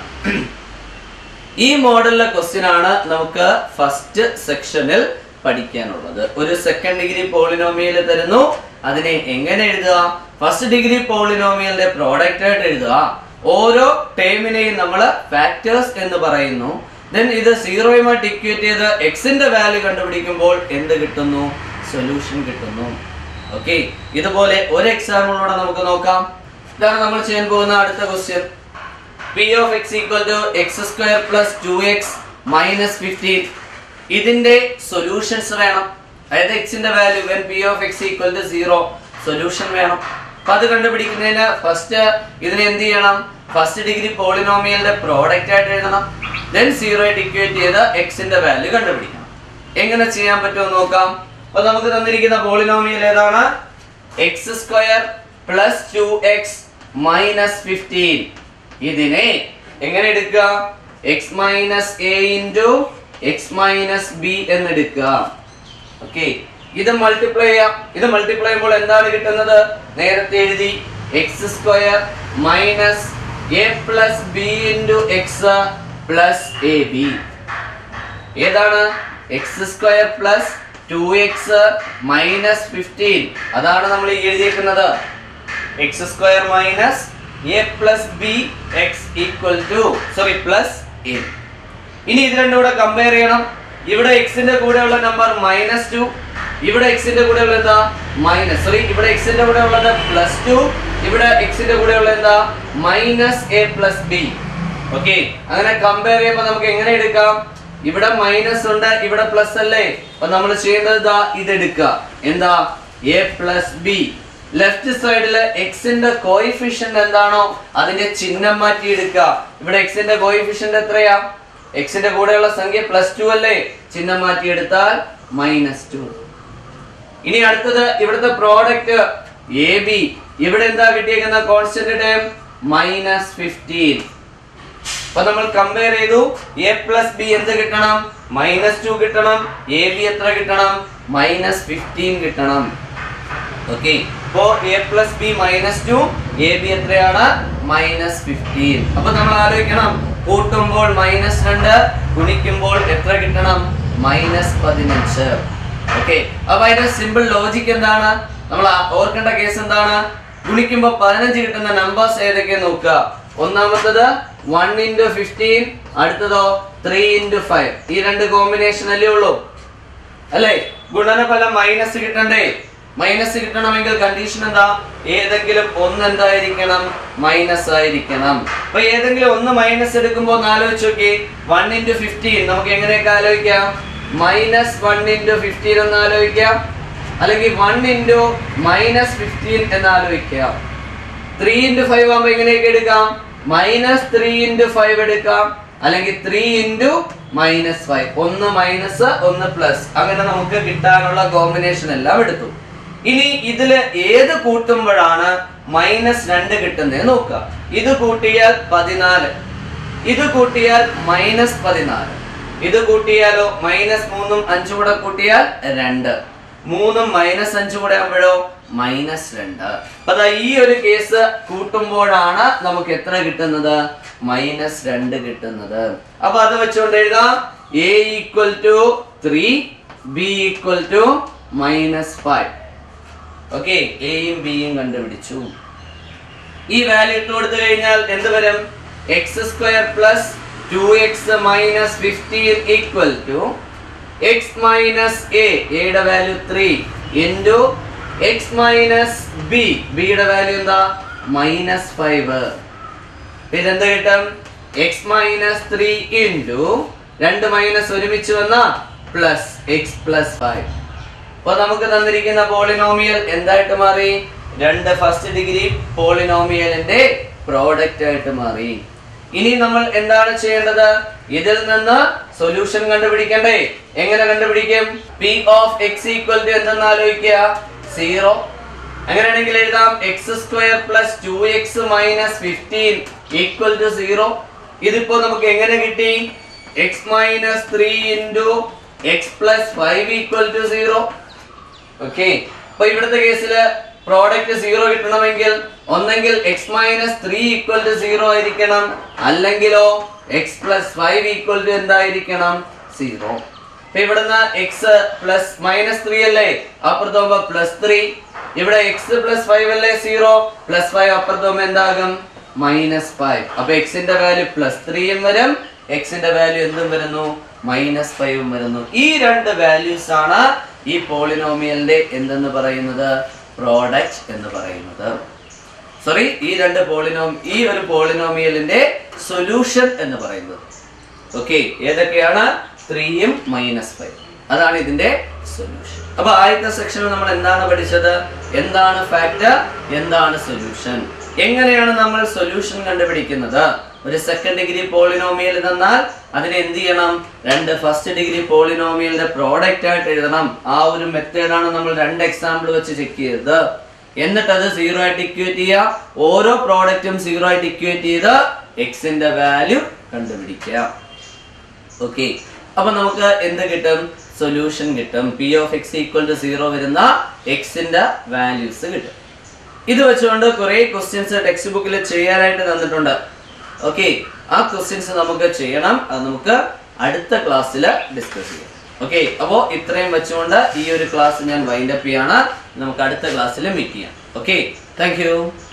ഈ മോഡലിലെ ക്വസ്റ്റ്യൻ ആണ് നമുക്ക് ഫസ്റ്റ് സെക്ഷനിൽ പഠിക്കാനുള്ളത് ഒരു സെക്കൻഡ് ഡിഗ്രി പോളിനോമിയൽ തരുന്നു അതിനെ എങ്ങനെ എഴുതുക ഫസ്റ്റ് ഡിഗ്രി പോളിനോമിയലിന്റെ പ്രോഡക്റ്റ് ആയിട്ട് എഴുതുക ഓരോ ടേമിനെയും നമ്മൾ ഫാക്ടേഴ്സ് എന്ന് പറയുന്നു ദെൻ ഇത് സീറോയുമായിട്ട് ഇക്വേറ്റ് ചെയ്ത് എക്സിന്റെ വാല്യൂ കണ്ടുപിടിക്കുമ്പോൾ എന്ത് കിട്ടുന്നു സൊല്യൂഷൻ കിട്ടുന്നു ഓക്കെ ഇതുപോലെ ഒരു എക്സാമ്പിളോടെ നമുക്ക് നോക്കാം ഇതാണ് നമ്മൾ ചെയ്യാൻ പോകുന്ന അടുത്ത question p of x equal to x square plus two x minus fifteen ഇതിന്റെ സൊല്യൂഷൻസ് വേണം അതായത് എക്സിന്റെ value when p of x equal to zero solution വേണം അപ്പൊ അത് കണ്ടുപിടിക്കുന്നതിന് ഫസ്റ്റ് ഇതിനെ എന്ത് ചെയ്യണം ഫസ്റ്റ് ഡിഗ്രി പോളിനോമിയലിന്റെ പ്രോഡക്റ്റ് ആയിട്ട് എഴുതണം ദെൻ സീറോ ആയിട്ട് ഇക്വേറ്റ് ചെയ്ത് എക്സിന്റെ വാല്യൂ കണ്ടുപിടിക്കണം എങ്ങനെ ചെയ്യാൻ പറ്റുമോ നോക്കാം അപ്പൊ നമുക്ക് തന്നിരിക്കുന്ന പോളിനോമിയൽ ഏതാണ് x square plus two x minus fifteen ഇതിനെ എങ്ങനെ എടുക്കുക x minus a into x minus b എന്ന് എടുക്കുക ഓക്കെ ഇത് മൾട്ടിപ്ലൈ ചെയ്യാം ഇത് മൾട്ടിപ്ലൈ ചെയ്യുമ്പോൾ എന്താണ് കിട്ടുന്നത് നേരത്തെ എഴുതി x square minus a plus B into x plus a b ഏതാണ് x square plus two x minus fifteen അതാണ് നമ്മൾ ഈ എഴുതിയിരിക്കുന്നത് x square minus a plus b x equal to sorry plus a ഇനി ഇത് രണ്ടും കൂടെ കമ്പയർ ചെയ്യണം ഇവിടെ എക്സിന്റെ കൂടെയുള്ള നമ്പർ മൈനസ് ടു ഇവിടെ എക്സിന്റെ കൂടെ ഉള്ള എന്താ മൈനസ് സോറി ഇവിടെ എക്സിന്റെ കൂടെ ഉള്ളത് പ്ലസ് ടു ഇവിടെ എക്സിന്റെ കൂടെ ഉള്ള എന്താ minus a plus b okay അങ്ങനെ കമ്പയർ ചെയ്യുമ്പോൾ നമുക്ക് എങ്ങനെ എടുക്കാം ഇവിടെ മൈനസ് ഉണ്ട് ഇവിടെ പ്ലസ് അല്ലേ അപ്പൊ നമ്മൾ ചെയ്യേണ്ടത് ഇതാ ഇത് എടുക്കുക എന്താ എ പ്ലസ് ബി ലെഫ്റ്റ് സൈഡില് എക്സിന്റെ കോയിഫിഷ്യന്റ് എന്താണോ അതിന്റെ ചിഹ്നം മാറ്റി എടുക്കുക ഇവിടെ എക്സിന്റെ കോയിഫിഷ്യന്റ് എത്രയാ എക്സിന്റെ കൂടെയുള്ള സംഖ്യ പ്ലസ് ടു അല്ലേ ചിഹ്നം മാറ്റി എടുത്താൽ മൈനസ് ടു ഇനി അടുത്തത് ഇവിടുത്തെ പ്രോഡക്റ്റ് എ ബി ഇവിടെ എന്താ കിട്ടിയേക്കുന്ന കോൺസ്റ്റന്റ് ടൈം മൈനസ് ഫിഫ്റ്റീൻ അപ്പൊ നമ്മൾ കമ്പയർ ചെയ്തു എ പ്ലസ് ബി എന്ത് കിട്ടണം മൈനസ് ടു കിട്ടണം എ ബി എത്ര കിട്ടണം മൈനസ് ഫിഫ്റ്റീൻ കിട്ടണം ഓക്കെ അപ്പോ a plus b minus two a b എത്രയാണ് മൈനസ് ഫിഫ്റ്റീൻ അപ്പൊ നമ്മൾ ആലോചിക്കണം കൂട്ടുമ്പോൾ മൈനസ് രണ്ട് ഗുണിക്കുമ്പോൾ എത്ര കിട്ടണം മൈനസ് പതിനഞ്ച് ഓക്കെ അപ്പൊ അതിന്റെ സിമ്പിൾ ലോജിക് എന്താണ് നമ്മൾ ആ- ഓർക്കേണ്ട കേസ് എന്താണ് ഗുണിക്കുമ്പോ പതിനഞ്ച് കിട്ടുന്ന നമ്പേഴ്സ് ഏതൊക്കെ നോക്കുക ഒന്നാമത്തത് വൺ ഇൻറ്റു ഫിഫ്റ്റീൻ അടുത്തതോ ത്രീ ഇൻറ്റു ഫൈവ് ഈ രണ്ട് കോമ്പിനേഷൻ അല്ലേ ഉള്ളൂ അല്ലേ ഗുണനഫലം മൈനസ് കിട്ടണ്ടേ മൈനസ് കിട്ടണമെങ്കിൽ കണ്ടീഷൻ എന്താ ഏതെങ്കിലും ഒന്ന് എന്തായിരിക്കണം മൈനസ് ആയിരിക്കണം അപ്പൊ ഏതെങ്കിലും ഒന്ന് മൈനസ് എടുക്കുമ്പോൾ ഒന്ന് ആലോചിച്ച് നോക്കി വൺ ഇൻറ്റു ഫിഫ്റ്റീൻ നമുക്ക് എങ്ങനെയൊക്കെ ആലോചിക്കാം മൈനസ് വൺ ഇൻറ്റു ഫിഫ്റ്റീൻ എന്ന് ആലോചിക്കാം അല്ലെങ്കിൽ വൺ ഇൻറ്റു മൈനസ് ഫിഫ്റ്റീൻ എന്ന് ആലോചിക്കാം ത്രീ ഇൻറ്റു ഫൈവ് ആകുമ്പോൾ എങ്ങനെയൊക്കെ എടുക്കാം മൈനസ് ത്രീ ഇൻറ്റു ഫൈവ് എടുക്കാം അല്ലെങ്കിൽ ത്രീ ഇൻറ്റു മൈനസ് ഫൈവ് ഒന്ന് മൈനസ് ഒന്ന് പ്ലസ് അങ്ങനെ നമുക്ക് കിട്ടാനുള്ള കോമ്പിനേഷൻ എല്ലാം എടുത്തു ഇനി ഇതില് ഏത് കൂട്ടുമ്പോഴാണ് മൈനസ് രണ്ട് കിട്ടുന്നത് നോക്കുക ഇത് കൂട്ടിയാൽ പതിനാല് ഇത് കൂട്ടിയാൽ മൈനസ് പതിനാല് ഇത് കൂട്ടിയാലോ മൈനസ് മൂന്നും അഞ്ചും കൂടെ കൂട്ടിയാൽ രണ്ട് മൂന്നും മൈനസ് അഞ്ചും കൂടെ ആകുമ്പോഴോ മൈനസ് രണ്ട് അപ്പൊ ദാ ഈ ഒരു കേസ് കൂട്ടുമ്പോഴാണ് നമുക്ക് എത്ര കിട്ടുന്നത് മൈനസ് രണ്ട് കിട്ടുന്നത് അപ്പൊ അത് വെച്ചുകൊണ്ട് എഴുതാം a equal to three b equal to minus five okay എയും ബിയും കണ്ടുപിടിച്ചു ഈ വാല്യൂ ഇട്ട് കൊടുത്തു കഴിഞ്ഞാൽ എന്ത് വരും x square plus two x minus fifteen equal to x minus a എയുടെ value three into x minus b ബിയുടെ വാല്യൂ എന്താ മൈനസ് ഫൈവ് ഇതെന്ത് കിട്ടും എക്സ് മൈനസ് ത്രീ ഇൻറ്റു രണ്ട് മൈനസ് ഒരുമിച്ച് വന്ന പ്ലസ് എക്സ് പ്ലസ് ഫൈവ് അപ്പൊ നമുക്ക് തന്നിരിക്കുന്ന പോളിനോമിയൽ എന്തായിട്ട് മാറി രണ്ട് ഫസ്റ്റ് ഡിഗ്രി പോളിനോമിയലിന്റെ പ്രോഡക്റ്റ് ആയിട്ട് മാറി ഇനി നമ്മൾ എന്താണ് ചെയ്യേണ്ടത് ഇതിൽ നിന്ന് സൊല്യൂഷൻ കണ്ടുപിടിക്കണ്ടേ എങ്ങനെ കണ്ടുപിടിക്കും p of x equal to എന്തെന്ന് ആലോചിക്കുക സീറോ അങ്ങനെയാണെങ്കിൽ എഴുതാം x square plus two x minus fifteen equal to zero ഇതിപ്പോ നമുക്ക് എങ്ങനെ കിട്ടി x minus three into x plus five equal to zero okay അപ്പൊ ഇവിടുത്തെ കേസില് പ്രോഡക്റ്റ് സീറോ കിട്ടണമെങ്കിൽ ഒന്നെങ്കിൽ x minus three equal to zero ആയിരിക്കണം അല്ലെങ്കിലോ x plus five equal to എന്തായിരിക്കണം സീറോ അപ്പൊ ഇവിടുന്ന് എക്സ് പ്ലസ് മൈനസ് ത്രീ അല്ലേ അപ്പുറത്ത് പോകുമ്പോ പ്ലസ് ത്രീ ഇവിടെ എക്സ് പ്ലസ് ഫൈവ് അല്ലേ സീറോ പ്ലസ് ഫൈവ് അപ്പുറത്ത് പോകുമ്പോ എന്താകും മൈനസ് ഫൈവ് അപ്പൊ എക്സിന്റെ വാല്യൂ പ്ലസ് ത്രീയും വരും എക്സിന്റെ വാല്യൂ എന്തും വരുന്നു മൈനസ് ഫൈവും വരുന്നു ഈ രണ്ട് വാല്യൂസ് ആണ് ഈ പോളിനോമിയലിന്റെ എന്തെന്ന് പറയുന്നത് പ്രോഡക്റ്റ് എന്ന് പറയുന്നത് സോറി ഈ രണ്ട് പോളിനോം ഈ ഒരു പോളിനോമിയലിന്റെ സൊല്യൂഷൻ എന്ന് പറയുന്നത് ഓക്കെ ഏതൊക്കെയാണ് ത്രീയും മൈനസ് ഫൈവ് അതാണ് ഇതിന്റെ സൊല്യൂഷൻ അപ്പൊ ആദ്യത്തെ സെക്ഷനിൽ നമ്മൾ എന്താണ് പഠിച്ചത് എന്താണ് ഫാക്ടർ എന്താണ് സൊല്യൂഷൻ എങ്ങനെയാണ് നമ്മൾ സൊല്യൂഷൻ കണ്ടുപിടിക്കുന്നത് ഒരു സെക്കൻഡ് ഡിഗ്രി പോളിനോമിയൽ തന്നാൽ അതിനെ എന്ത് ചെയ്യണം രണ്ട് ഫസ്റ്റ് ഡിഗ്രി പോളിനോമിയലിന്റെ പ്രോഡക്റ്റ് ആയിട്ട് എഴുതണം ആ ഒരു മെത്തേഡാണ് നമ്മൾ രണ്ട് എക്സാമ്പിൾ വെച്ച് ചെക്ക് ചെയ്തത് എന്നിട്ട് അത് സീറോ ആയിട്ട് ഇക്വേറ്റ് ചെയ്യുക ഓരോ പ്രോഡക്റ്റും സീറോ ആയിട്ട് ഇക്വേറ്റ് ചെയ്ത് എക്സിന്റെ വാല്യൂ കണ്ടുപിടിക്കാം ഓക്കെ അപ്പൊ നമുക്ക് എന്ത് കിട്ടും സൊല്യൂഷൻ കിട്ടും p of x equal to zero വരുന്ന എക്സിന്റെ വാല്യൂസ് കിട്ടും ഇത് വെച്ചുകൊണ്ട് കുറെ ക്വസ്റ്റ്യൻസ് ടെക്സ്റ്റ് ബുക്കിൽ ചെയ്യാനായിട്ട് തന്നിട്ടുണ്ട് ഓക്കെ ആ ക്വസ്റ്റ്യൻസ് നമുക്ക് ചെയ്യണം അത് നമുക്ക് അടുത്ത ക്ലാസ്സിൽ ഡിസ്കസ് ചെയ്യാം ഓക്കെ അപ്പോൾ ഇത്രയും വെച്ചുകൊണ്ട് ഈ ഒരു ക്ലാസ് ഞാൻ വൈൻഡ് അപ്പ് ചെയ്യാണ് നമുക്ക് അടുത്ത ക്ലാസ്സിൽ മീറ്റ് ചെയ്യാം ഓക്കെ താങ്ക് യു